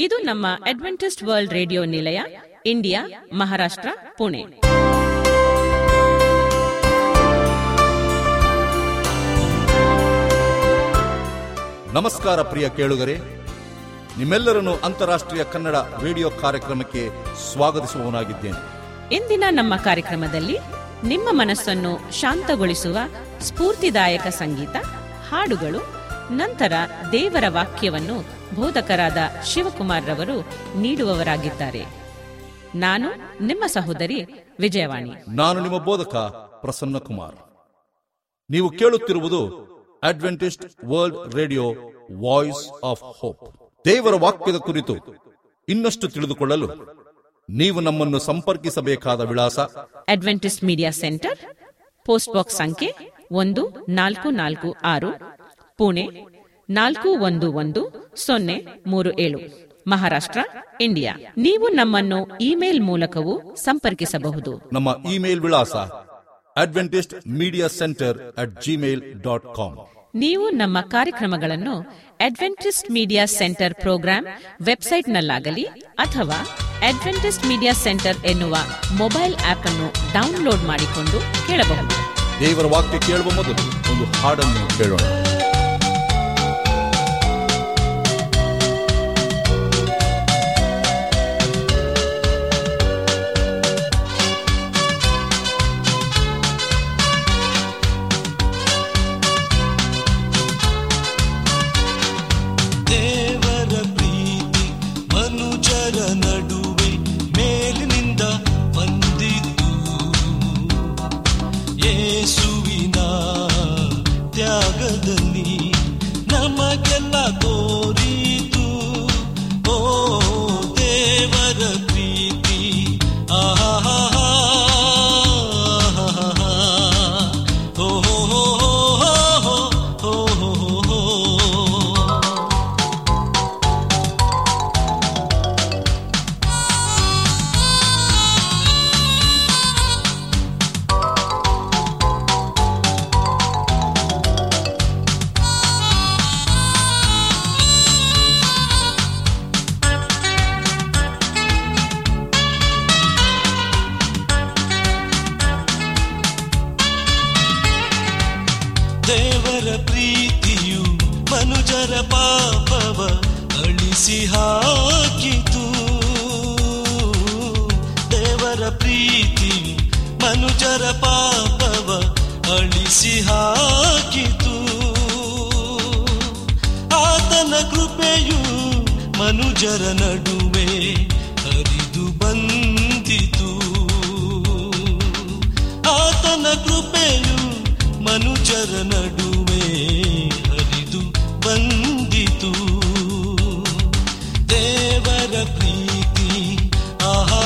ಇದು ನಮ್ಮ Adventist world radio ನಿಲಯ ಇಂಡಿಯಾ ಮಹಾರಾಷ್ಟ್ರ ಪುಣೆ ನಮಸ್ಕಾರ ಪ್ರಿಯ ಕೇಳುಗರೆ ನಿಮ್ಮೆಲ್ಲರನ್ನು ಅಂತಾರಾಷ್ಟ್ರೀಯ ಕನ್ನಡ ರೇಡಿಯೋ ಕಾರ್ಯಕ್ರಮಕ್ಕೆ ಸ್ವಾಗತಿಸುವವನಾಗಿದ್ದೇನೆ ಇಂದಿನ ನಮ್ಮ ಕಾರ್ಯಕ್ರಮದಲ್ಲಿ ನಿಮ್ಮ ಮನಸ್ಸನ್ನು ಶಾಂತಗೊಳಿಸುವ ಸ್ಫೂರ್ತಿದಾಯಕ ಸಂಗೀತ ಹಾಡುಗಳು ನಂತರ ದೇವರ ವಾಕ್ಯವನ್ನು ಬೋಧಕರಾದ ಶಿವಕುಮಾರ್ ರವರು ನೀಡುವವರಾಗಿದ್ದಾರೆ ನಾನು ನಿಮ್ಮ ಸಹೋದರಿ ವಿಜಯವಾಣಿ ನಾನು ನಿಮ್ಮ ಬೋಧಕ ಪ್ರಸನ್ನ ಕುಮಾರ್ ನೀವು ಕೇಳುತ್ತಿರುವುದು Adventist world radio voice of hope ದೇವರ ವಾಕ್ಯದ ಕುರಿತು ಇನ್ನಷ್ಟು ತಿಳಿದುಕೊಳ್ಳಲು ನೀವು ನಮ್ಮನ್ನು ಸಂಪರ್ಕಿಸಬೇಕಾದ ವಿಳಾಸ Adventist media centre post box ಸಂಖ್ಯೆ ಒಂದು ನಾಲ್ಕು ನಾಲ್ಕು ಆರು ಪುಣೆ ನಾಲ್ಕು ಒಂದು ಒಂದು ಸೊನ್ನೆ ಮೂರು ಏಳು ಮಹಾರಾಷ್ಟ್ರ ಇಂಡಿಯಾ ನೀವು ನಮ್ಮನ್ನು ಇಮೇಲ್ ಮೂಲಕವೂ ಸಂಪರ್ಕಿಸಬಹುದು ನಮ್ಮ ಇಮೇಲ್ ವಿಳಾಸ Adventist media centre at Gmail dot com ನೀವು ನಮ್ಮ ಕಾರ್ಯಕ್ರಮಗಳನ್ನು ಅಡ್ವೆಂಟಿಸ್ಟ್ ಮೀಡಿಯಾ ಸೆಂಟರ್ ಪ್ರೋಗ್ರಾಂ ವೆಬ್ಸೈಟ್ನಲ್ಲಾಗಲಿ ಅಥವಾ ಅಡ್ವೆಂಟಿಸ್ಟ್ ಮೀಡಿಯಾ ಸೆಂಟರ್ ಎನ್ನುವ ಮೊಬೈಲ್ ಆಪ್ ಅನ್ನು ಡೌನ್ಲೋಡ್ ಮಾಡಿಕೊಂಡು ಕೇಳಬಹುದು ದೇವರ ವಾಕ್ಯ ಕೇಳುವ ಮೊದಲು ಒಂದು ಹಾಡನ್ನು ಕೇಳೋಣ ದೇವರ ಪ್ರೀತಿ ಮನುಜರ ನಡುವೆ ಮೇಲಿನಿಂದ ಬಂದಿದ್ದು ಯೇಸುವಿನ ತ್ಯಾಗದಲ್ಲಿ ನಮಗೆಲ್ಲ ತೋರಿತು ಓ ದೇವರ ಪ್ರೀತಿ ಆಹಾ ಓ ಹೋ ಹೋ ಹೋ ಹೋ ಹೋ ಹೋ ದೇವರ ಪ್ರೀತಿಯು ಮನುಜರ ಪಾಪವ ಅಳಿಸಿ ಹಾಕಿತು ದೇವರ ಪ್ರೀತಿಯು ಮನುಜರ ಪಾಪವ ಅಳಿಸಿ ಹಾಕಿತು ಆತನ ಕೃಪೆಯು ಮನುಜರ ನಡುವೆ ಹರಿದು ಬಂದಿತು ಆತನ ಕೃಪೆಯು ಮನುಜರ ನಡುವೆ ಹರಿದು ಬಂದಿತು ದೇವರ ಪ್ರೀತಿ ಆಹಾ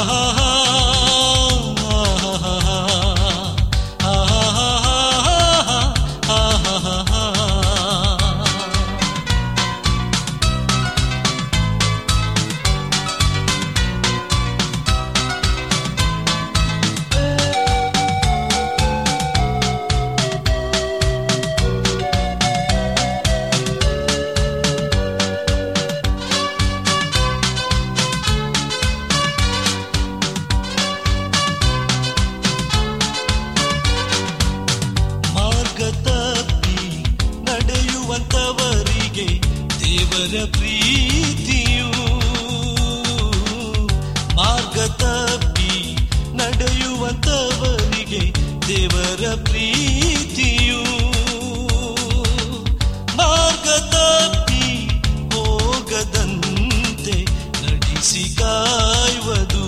ಮಾರ್ಗ ತಪ್ಪಿ ನಡೆಯುವಂತವರಿಗೆ ದೇವರ ಪ್ರೀತಿಯು ಮಾರ್ಗ ತಪ್ಪಿ ನಡೆಯುವಂತವರಿಗೆ ದೇವರ ಪ್ರೀತಿಯು ಮಾರ್ಗ ತಪ್ಪಿ ಹೋಗದಂತೆ ನಡೆಸಿ ಕಾಯುವುದು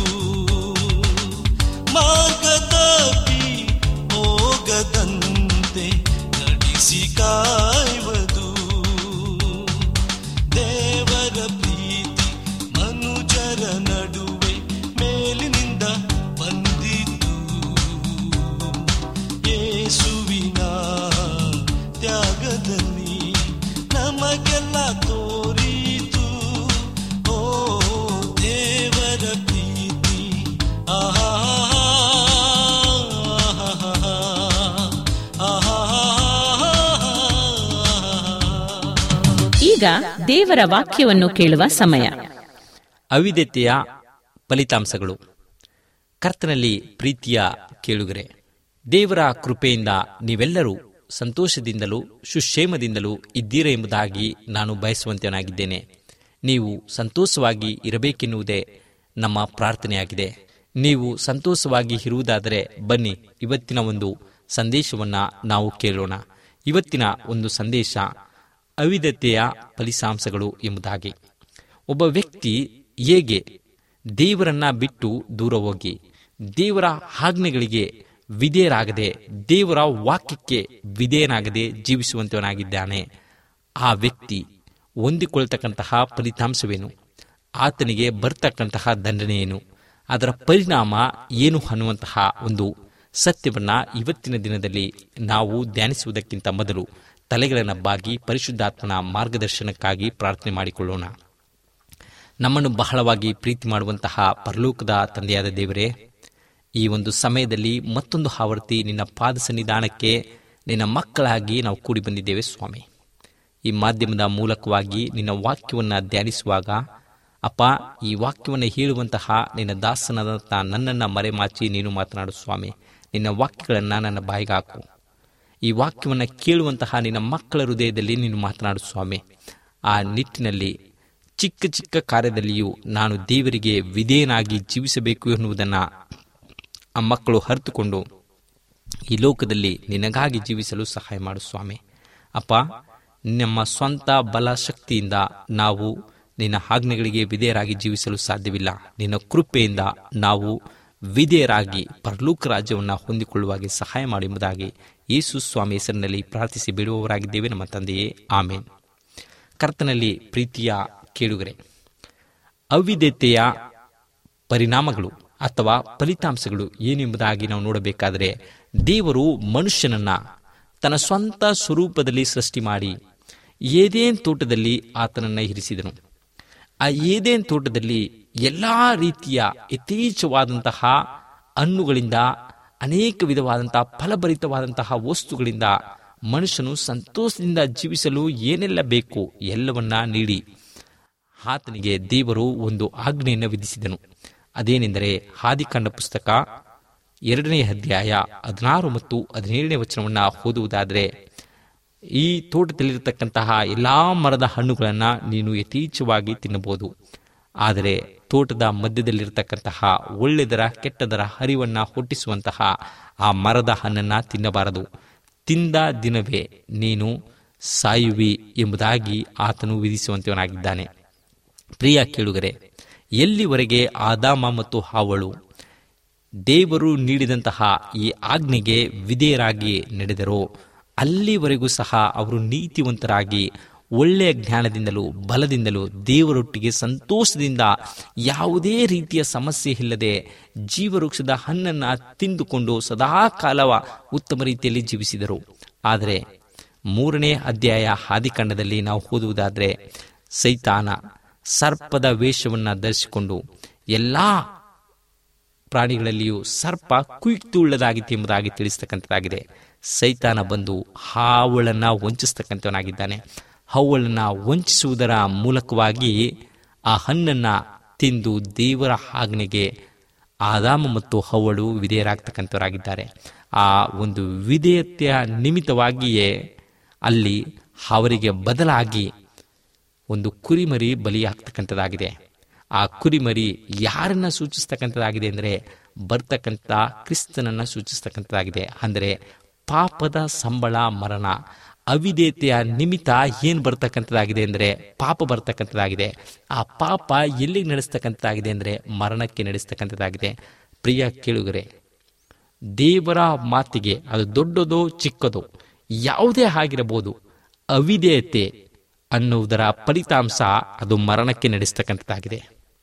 ಮಾರ್ಗ ತಪ್ಪಿ ಹೋಗದಂತೆ ನಡೆಸಿ ಕಾಯುವುದು ದೇವರ ಪ್ರೀತಿ ಮನುಜರ ನಡುವೆ ಮೇಲಿನಿಂದ ಬಂದಿದ್ದು ಯೇಸುವಿನ ತ್ಯಾಗದಲ್ಲಿ ನಮಗೆಲ್ಲ ತೋರಿತು ಓ ದೇವರ ಪ್ರೀತಿ ಆಹಾ ಈಗ ದೇವರ ವಾಕ್ಯವನ್ನು ಕೇಳುವ ಸಮಯ ಅವಿದ್ಯತೆಯ ಫಲಿತಾಂಶಗಳು ಕರ್ತನಲ್ಲಿ ಪ್ರೀತಿಯ ಕೇಳುಗರೆ ದೇವರ ಕೃಪೆಯಿಂದ ನೀವೆಲ್ಲರೂ ಸಂತೋಷದಿಂದಲೂ ಸುಕ್ಷೇಮದಿಂದಲೂ ಇದ್ದೀರ ಎಂಬುದಾಗಿ ನಾನು ಬಯಸುವಂತನಾಗಿದ್ದೇನೆ ನೀವು ಸಂತೋಷವಾಗಿ ಇರಬೇಕೆನ್ನುವುದೇ ನಮ್ಮ ಪ್ರಾರ್ಥನೆಯಾಗಿದೆ ನೀವು ಸಂತೋಷವಾಗಿ ಇರುವುದಾದರೆ ಬನ್ನಿ ಇವತ್ತಿನ ಒಂದು ಸಂದೇಶವನ್ನು ನಾವು ಕೇಳೋಣ ಇವತ್ತಿನ ಒಂದು ಸಂದೇಶ ಅವಿಧತೆಯ ಫಲಿತಾಂಶಗಳು ಎಂಬುದಾಗಿ ಒಬ್ಬ ವ್ಯಕ್ತಿ ಹೇಗೆ ದೇವರನ್ನ ಬಿಟ್ಟು ದೂರ ಹೋಗಿ ದೇವರ ಆಜ್ಞೆಗಳಿಗೆ ವಿಧೇಯರಾಗದೆ ದೇವರ ವಾಕ್ಯಕ್ಕೆ ವಿಧೇಯನಾಗದೆ ಜೀವಿಸುವಂತವನಾಗಿದ್ದಾನೆ ಆ ವ್ಯಕ್ತಿ ಹೊಂದಿಕೊಳ್ತಕ್ಕಂತಹ ಫಲಿತಾಂಶವೇನು ಆತನಿಗೆ ಬರ್ತಕ್ಕಂತಹ ದಂಡನೆ ಏನು ಅದರ ಪರಿಣಾಮ ಏನು ಅನ್ನುವಂತಹ ಒಂದು ಸತ್ಯವನ್ನ ಇವತ್ತಿನ ದಿನದಲ್ಲಿ ನಾವು ಧ್ಯಾನಿಸುವುದಕ್ಕಿಂತ ಮೊದಲು ತಲೆಗಳನ್ನು ಬಾಗಿ ಪರಿಶುದ್ಧಾತ್ಮನ ಮಾರ್ಗದರ್ಶನಕ್ಕಾಗಿ ಪ್ರಾರ್ಥನೆ ಮಾಡಿಕೊಳ್ಳೋಣ ನಮ್ಮನ್ನು ಬಹಳವಾಗಿ ಪ್ರೀತಿ ಮಾಡುವಂತಹ ಪರಲೋಕದ ತಂದೆಯಾದ ದೇವರೇ ಈ ಒಂದು ಸಮಯದಲ್ಲಿ ಮತ್ತೊಂದು ಆವರ್ತಿ ನಿನ್ನ ಪಾದ ಸನ್ನಿಧಾನಕ್ಕೆ ನಿನ್ನ ಮಕ್ಕಳಾಗಿ ನಾವು ಕೂಡಿ ಬಂದಿದ್ದೇವೆ ಸ್ವಾಮಿ ಈ ಮಾಧ್ಯಮದ ಮೂಲಕವಾಗಿ ನಿನ್ನ ವಾಕ್ಯವನ್ನು ಧ್ಯಾನಿಸುವಾಗ ಅಪ್ಪ ಈ ವಾಕ್ಯವನ್ನು ಹೇಳುವಂತಹ ನಿನ್ನ ದಾಸನಾದಂಥ ನನ್ನನ್ನು ಮರೆಮಾಚಿ ನೀನು ಮಾತನಾಡು ಸ್ವಾಮಿ ನಿನ್ನ ವಾಕ್ಯಗಳನ್ನು ನನ್ನ ಬಾಯಿಗೆ ಹಾಕು ಈ ವಾಕ್ಯವನ್ನು ಕೇಳುವಂತಹ ನಿನ್ನ ಮಕ್ಕಳ ಹೃದಯದಲ್ಲಿ ನೀನು ಮಾತನಾಡು ಸ್ವಾಮಿ ಆ ನಿಟ್ಟಿನಲ್ಲಿ ಚಿಕ್ಕ ಚಿಕ್ಕ ಕಾರ್ಯದಲ್ಲಿಯೂ ನಾನು ದೇವರಿಗೆ ವಿಧೇಯನಾಗಿ ಜೀವಿಸಬೇಕು ಎನ್ನುವುದನ್ನು ಆ ಮಕ್ಕಳು ಅರಿತುಕೊಂಡು ಈ ಲೋಕದಲ್ಲಿ ನಿನಗಾಗಿ ಜೀವಿಸಲು ಸಹಾಯ ಮಾಡು ಸ್ವಾಮಿ ಅಪ್ಪ ನಮ್ಮ ಸ್ವಂತ ಬಲ ಶಕ್ತಿಯಿಂದ ನಾವು ನಿನ್ನ ಆಜ್ಞೆಗಳಿಗೆ ವಿಧೇಯರಾಗಿ ಜೀವಿಸಲು ಸಾಧ್ಯವಿಲ್ಲ ನಿನ್ನ ಕೃಪೆಯಿಂದ ನಾವು ವಿಧೇಯರಾಗಿ ಪರಲೋಕ ರಾಜ್ಯವನ್ನು ಹೊಂದಿಕೊಳ್ಳುವಾಗೆ ಸಹಾಯ ಮಾಡಿ ಎಂಬುದಾಗಿ ಯೇಸು ಸ್ವಾಮಿ ಹೆಸರಿನಲ್ಲಿ ಪ್ರಾರ್ಥಿಸಿ ಬಿಡುವವರಾಗಿದ್ದೇವೆ ನಮ್ಮ ತಂದೆಯೇ ಆಮೇನ್ ಕರ್ತನಲ್ಲಿ ಪ್ರೀತಿಯ ಕೇಳುಗರೆ ಅವಿದ್ಯತೆಯ ಪರಿಣಾಮಗಳು ಅಥವಾ ಫಲಿತಾಂಶಗಳು ಏನೆಂಬುದಾಗಿ ನಾವು ನೋಡಬೇಕಾದರೆ ದೇವರು ಮನುಷ್ಯನನ್ನ ತನ್ನ ಸ್ವಂತ ಸ್ವರೂಪದಲ್ಲಿ ಸೃಷ್ಟಿ ಮಾಡಿ ಏದೇನ್ ತೋಟದಲ್ಲಿ ಆತನನ್ನ ಇರಿಸಿದನು ಆ ಏದೇನ್ ತೋಟದಲ್ಲಿ ಎಲ್ಲಾ ರೀತಿಯ ಯಥೇಚ್ಛವಾದಂತಹ ಹಣ್ಣುಗಳಿಂದ ಅನೇಕ ವಿಧವಾದಂತಹ ಫಲಭರಿತವಾದಂತಹ ವಸ್ತುಗಳಿಂದ ಮನುಷ್ಯನು ಸಂತೋಷದಿಂದ ಜೀವಿಸಲು ಏನೆಲ್ಲ ಬೇಕು ಎಲ್ಲವನ್ನ ನೀಡಿ ಆತನಿಗೆ ದೇವರು ಒಂದು ಆಜ್ಞೆಯನ್ನು ವಿಧಿಸಿದನು ಅದೇನೆಂದರೆ ಹಾದಿಕಾಂಡ ಪುಸ್ತಕ ಎರಡನೇ ಅಧ್ಯಾಯ ಹದಿನಾರು ಮತ್ತು ಹದಿನೇಳನೇ ವಚನವನ್ನು ಓದುವುದಾದರೆ ಈ ತೋಟದಲ್ಲಿರತಕ್ಕಂತಹ ಎಲ್ಲಾ ಮರದ ಹಣ್ಣುಗಳನ್ನು ನೀನು ಯಥೇಚ್ಛವಾಗಿ ತಿನ್ನಬಹುದು ಆದರೆ ತೋಟದ ಮಧ್ಯದಲ್ಲಿರತಕ್ಕಂತಹ ಒಳ್ಳೆದರ ಕೆಟ್ಟದರ ಹರಿವನ್ನ ಹುಟ್ಟಿಸುವಂತಹ ಆ ಮರದ ಹಣ್ಣನ್ನ ತಿನ್ನಬಾರದು ತಿಂದ ದಿನವೇ ನೀನು ಸಾಯುವಿ ಎಂಬುದಾಗಿ ಆತನು ವಿಧಿಸುವಂತವನಾಗಿದ್ದಾನೆ ಪ್ರಿಯ ಕೇಳುಗರೆ ಎಲ್ಲಿವರೆಗೆ ಆದಾಮ ಮತ್ತು ಹಾವಳು ದೇವರು ನೀಡಿದಂತಹ ಈ ಆಜ್ಞೆಗೆ ವಿಧೇಯರಾಗಿ ನಡೆದರೋ ಅಲ್ಲಿವರೆಗೂ ಸಹ ಅವರು ನೀತಿವಂತರಾಗಿ ಒಳ್ಳೆಯ ಜ್ಞಾನದಿಂದಲೂ ಬಲದಿಂದಲೂ ದೇವರೊಟ್ಟಿಗೆ ಸಂತೋಷದಿಂದ ಯಾವುದೇ ರೀತಿಯ ಸಮಸ್ಯೆ ಇಲ್ಲದೆ ಜೀವವೃಕ್ಷದ ಹಣ್ಣನ್ನು ತಿಂದುಕೊಂಡು ಸದಾ ಕಾಲವ ಉತ್ತಮ ರೀತಿಯಲ್ಲಿ ಜೀವಿಸಿದರು ಆದರೆ ಮೂರನೇ ಅಧ್ಯಾಯ ಹಾದಿಕಂಡದಲ್ಲಿ ನಾವು ಓದುವುದಾದರೆ ಸೈತಾನ ಸರ್ಪದ ವೇಷವನ್ನು ಧರಿಸಿಕೊಂಡು ಎಲ್ಲಾ ಪ್ರಾಣಿಗಳಲ್ಲಿಯೂ ಸರ್ಪ ಕುಯ್ತುಳ್ಳದಾಗಿತ್ತು ಎಂಬುದಾಗಿ ತಿಳಿಸ್ತಕ್ಕಂಥದ್ದಾಗಿದೆ ಸೈತಾನ ಬಂದು ಹಾವಳನ್ನ ವಂಚಿಸ್ತಕ್ಕಂಥವನಾಗಿದ್ದಾನೆ ಹವಳನ್ನ ವಂಚಿಸುವುದರ ಮೂಲಕವಾಗಿ ಆ ಹಣ್ಣನ್ನ ತಿಂದು ದೇವರ ಆಜ್ಞೆಗೆ ಆದಾಮ ಮತ್ತು ಹವಳು ವಿಧೇಯರಾಗ್ತಕ್ಕಂಥವರಾಗಿದ್ದಾರೆ ಆ ಒಂದು ವಿಧೇಯತೆಯ ನಿಮಿತ್ತವಾಗಿಯೇ ಅಲ್ಲಿ ಅವರಿಗೆ ಬದಲಾಗಿ ಒಂದು ಕುರಿಮರಿ ಬಲಿಯಾಗ್ತಕ್ಕಂಥದ್ದಾಗಿದೆ ಆ ಕುರಿಮರಿ ಯಾರನ್ನ ಸೂಚಿಸ್ತಕ್ಕಂಥದ್ದಾಗಿದೆ ಅಂದರೆ ಬರ್ತಕ್ಕಂಥ ಕ್ರಿಸ್ತನನ್ನ ಸೂಚಿಸ್ತಕ್ಕಂಥದ್ದಾಗಿದೆ ಅಂದರೆ ಪಾಪದ ಸಂಬಳ ಮರಣ ಅವಿಧೇಯತೆಯ ನಿಮಿತ್ತ ಏನು ಬರ್ತಕ್ಕಂಥದ್ದಾಗಿದೆ ಅಂದರೆ ಪಾಪ ಬರ್ತಕ್ಕಂಥದ್ದಾಗಿದೆ ಆ ಪಾಪ ಎಲ್ಲಿಗೆ ನಡೆಸ್ತಕ್ಕಂಥದ್ದಾಗಿದೆ ಅಂದರೆ ಮರಣಕ್ಕೆ ನಡೆಸ್ತಕ್ಕಂಥದ್ದಾಗಿದೆ ಪ್ರಿಯ ಕೇಳುಗರೆ ದೇವರ ಮಾತಿಗೆ ಅದು ದೊಡ್ಡದೋ ಚಿಕ್ಕದೋ ಯಾವುದೇ ಆಗಿರಬಹುದು ಅವಿಧೇಯತೆ ಅನ್ನುವುದರ ಫಲಿತಾಂಶ ಅದು ಮರಣಕ್ಕೆ ನಡೆಸ್ತಕ್ಕಂಥದ್ದಾಗಿದೆ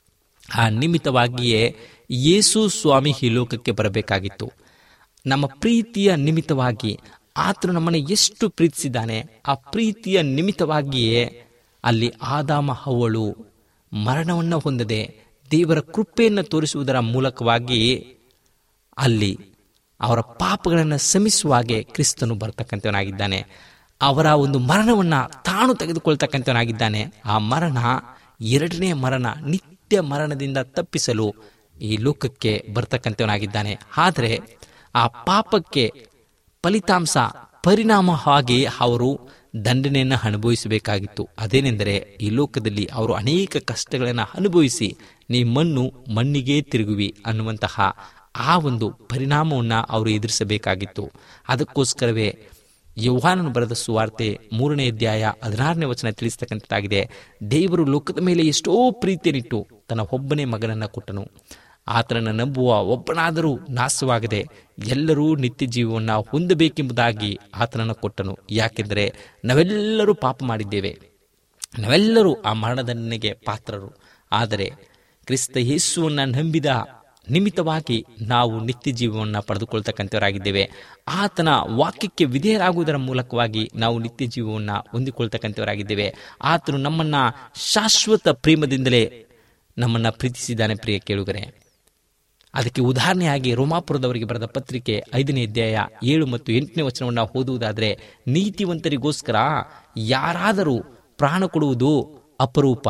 ಆ ನಿಮಿತ್ತವಾಗಿಯೇ ಯೇಸು ಸ್ವಾಮಿ ಈ ಲೋಕಕ್ಕೆ ಬರಬೇಕಾಗಿತ್ತು ನಮ್ಮ ಪ್ರೀತಿಯ ನಿಮಿತ್ತವಾಗಿ ಆತನು ನಮ್ಮನ್ನು ಎಷ್ಟು ಪ್ರೀತಿಸಿದ್ದಾನೆ ಆ ಪ್ರೀತಿಯ ನಿಮಿತ್ತವಾಗಿಯೇ ಅಲ್ಲಿ ಆದಾಮ ಹವಳು ಮರಣವನ್ನು ಹೊಂದದೆ ದೇವರ ಕೃಪೆಯನ್ನು ತೋರಿಸುವುದರ ಮೂಲಕವಾಗಿ ಅಲ್ಲಿ ಅವರ ಪಾಪಗಳನ್ನು ಶಮಿಸುವಾಗೆ ಕ್ರಿಸ್ತನು ಬರ್ತಕ್ಕಂಥವನಾಗಿದ್ದಾನೆ ಅವರ ಒಂದು ಮರಣವನ್ನ ತಾನು ತೆಗೆದುಕೊಳ್ತಕ್ಕಂಥವನಾಗಿದ್ದಾನೆ ಆ ಮರಣ ಎರಡನೇ ಮರಣ ನಿತ್ಯ ನಿತ್ಯ ಮರಣದಿಂದ ತಪ್ಪಿಸಲು ಈ ಲೋಕಕ್ಕೆ ಬರ್ತಕ್ಕಂಥವನಾಗಿದ್ದಾನೆ ಆದರೆ ಆ ಪಾಪಕ್ಕೆ ಫಲಿತಾಂಶ ಪರಿಣಾಮವಾಗಿ ಅವರು ದಂಡನೆಯನ್ನು ಅನುಭವಿಸಬೇಕಾಗಿತ್ತು ಅದೇನೆಂದರೆ ಈ ಲೋಕದಲ್ಲಿ ಅವರು ಅನೇಕ ಕಷ್ಟಗಳನ್ನು ಅನುಭವಿಸಿ ನೀ ಮಣ್ಣು ಮಣ್ಣಿಗೆ ತಿರುಗುವಿ ಅನ್ನುವಂತಹ ಆ ಒಂದು ಪರಿಣಾಮವನ್ನು ಅವರು ಎದುರಿಸಬೇಕಾಗಿತ್ತು ಅದಕ್ಕೋಸ್ಕರವೇ ಯೌಹಾನನು ಬರೆದ ಸುವಾರ್ತೆ ಮೂರನೇ ಅಧ್ಯಾಯ ಹದಿನಾರನೇ ವಚನ ತಿಳಿಸ್ತಕ್ಕಂಥದ್ದಾಗಿದೆ ದೇವರು ಲೋಕದ ಮೇಲೆ ಎಷ್ಟೋ ಪ್ರೀತಿಯನ್ನಿಟ್ಟು ತನ್ನ ಒಬ್ಬನೇ ಮಗನನ್ನು ಕೊಟ್ಟನು ಆತನನ್ನು ನಂಬುವ ಒಬ್ಬನಾದರೂ ನಾಶವಾಗದೆ ಎಲ್ಲರೂ ನಿತ್ಯ ಜೀವವನ್ನು ಹೊಂದಬೇಕೆಂಬುದಾಗಿ ಆತನನ್ನು ಕೊಟ್ಟನು ಯಾಕೆಂದರೆ ನಾವೆಲ್ಲರೂ ಪಾಪ ಮಾಡಿದ್ದೇವೆ ನಾವೆಲ್ಲರೂ ಆ ಮರಣದಂಡನೆಗೆ ಪಾತ್ರರು ಆದರೆ ಕ್ರಿಸ್ತ ಯೇಸುವನ್ನು ನಂಬಿದ ನಿಮಿತ್ತವಾಗಿ ನಾವು ನಿತ್ಯ ಜೀವವನ್ನು ಪಡೆದುಕೊಳ್ತಕ್ಕಂಥವರಾಗಿದ್ದೇವೆ ಆತನ ವಾಕ್ಯಕ್ಕೆ ವಿಧೇಯರಾಗುವುದರ ಮೂಲಕವಾಗಿ ನಾವು ನಿತ್ಯ ಜೀವವನ್ನು ಹೊಂದಿಕೊಳ್ತಕ್ಕಂಥವರಾಗಿದ್ದೇವೆ ಆತನು ನಮ್ಮನ್ನ ಶಾಶ್ವತ ಪ್ರೇಮದಿಂದಲೇ ನಮ್ಮನ್ನ ಪ್ರೀತಿಸಿದ್ದಾನೆ ಪ್ರಿಯ ಕೇಳುಗರೆ ಅದಕ್ಕೆ ಉದಾಹರಣೆಯಾಗಿ ರೋಮಾಪುರದವರಿಗೆ ಬರೆದ ಪತ್ರಿಕೆ ಐದನೇ ಅಧ್ಯಾಯ ಏಳು ಮತ್ತು ಎಂಟನೇ ವಚನವನ್ನು ಓದುವುದಾದರೆ ನೀತಿವಂತರಿಗೋಸ್ಕರ ಯಾರಾದರೂ ಪ್ರಾಣ ಕೊಡುವುದು ಅಪರೂಪ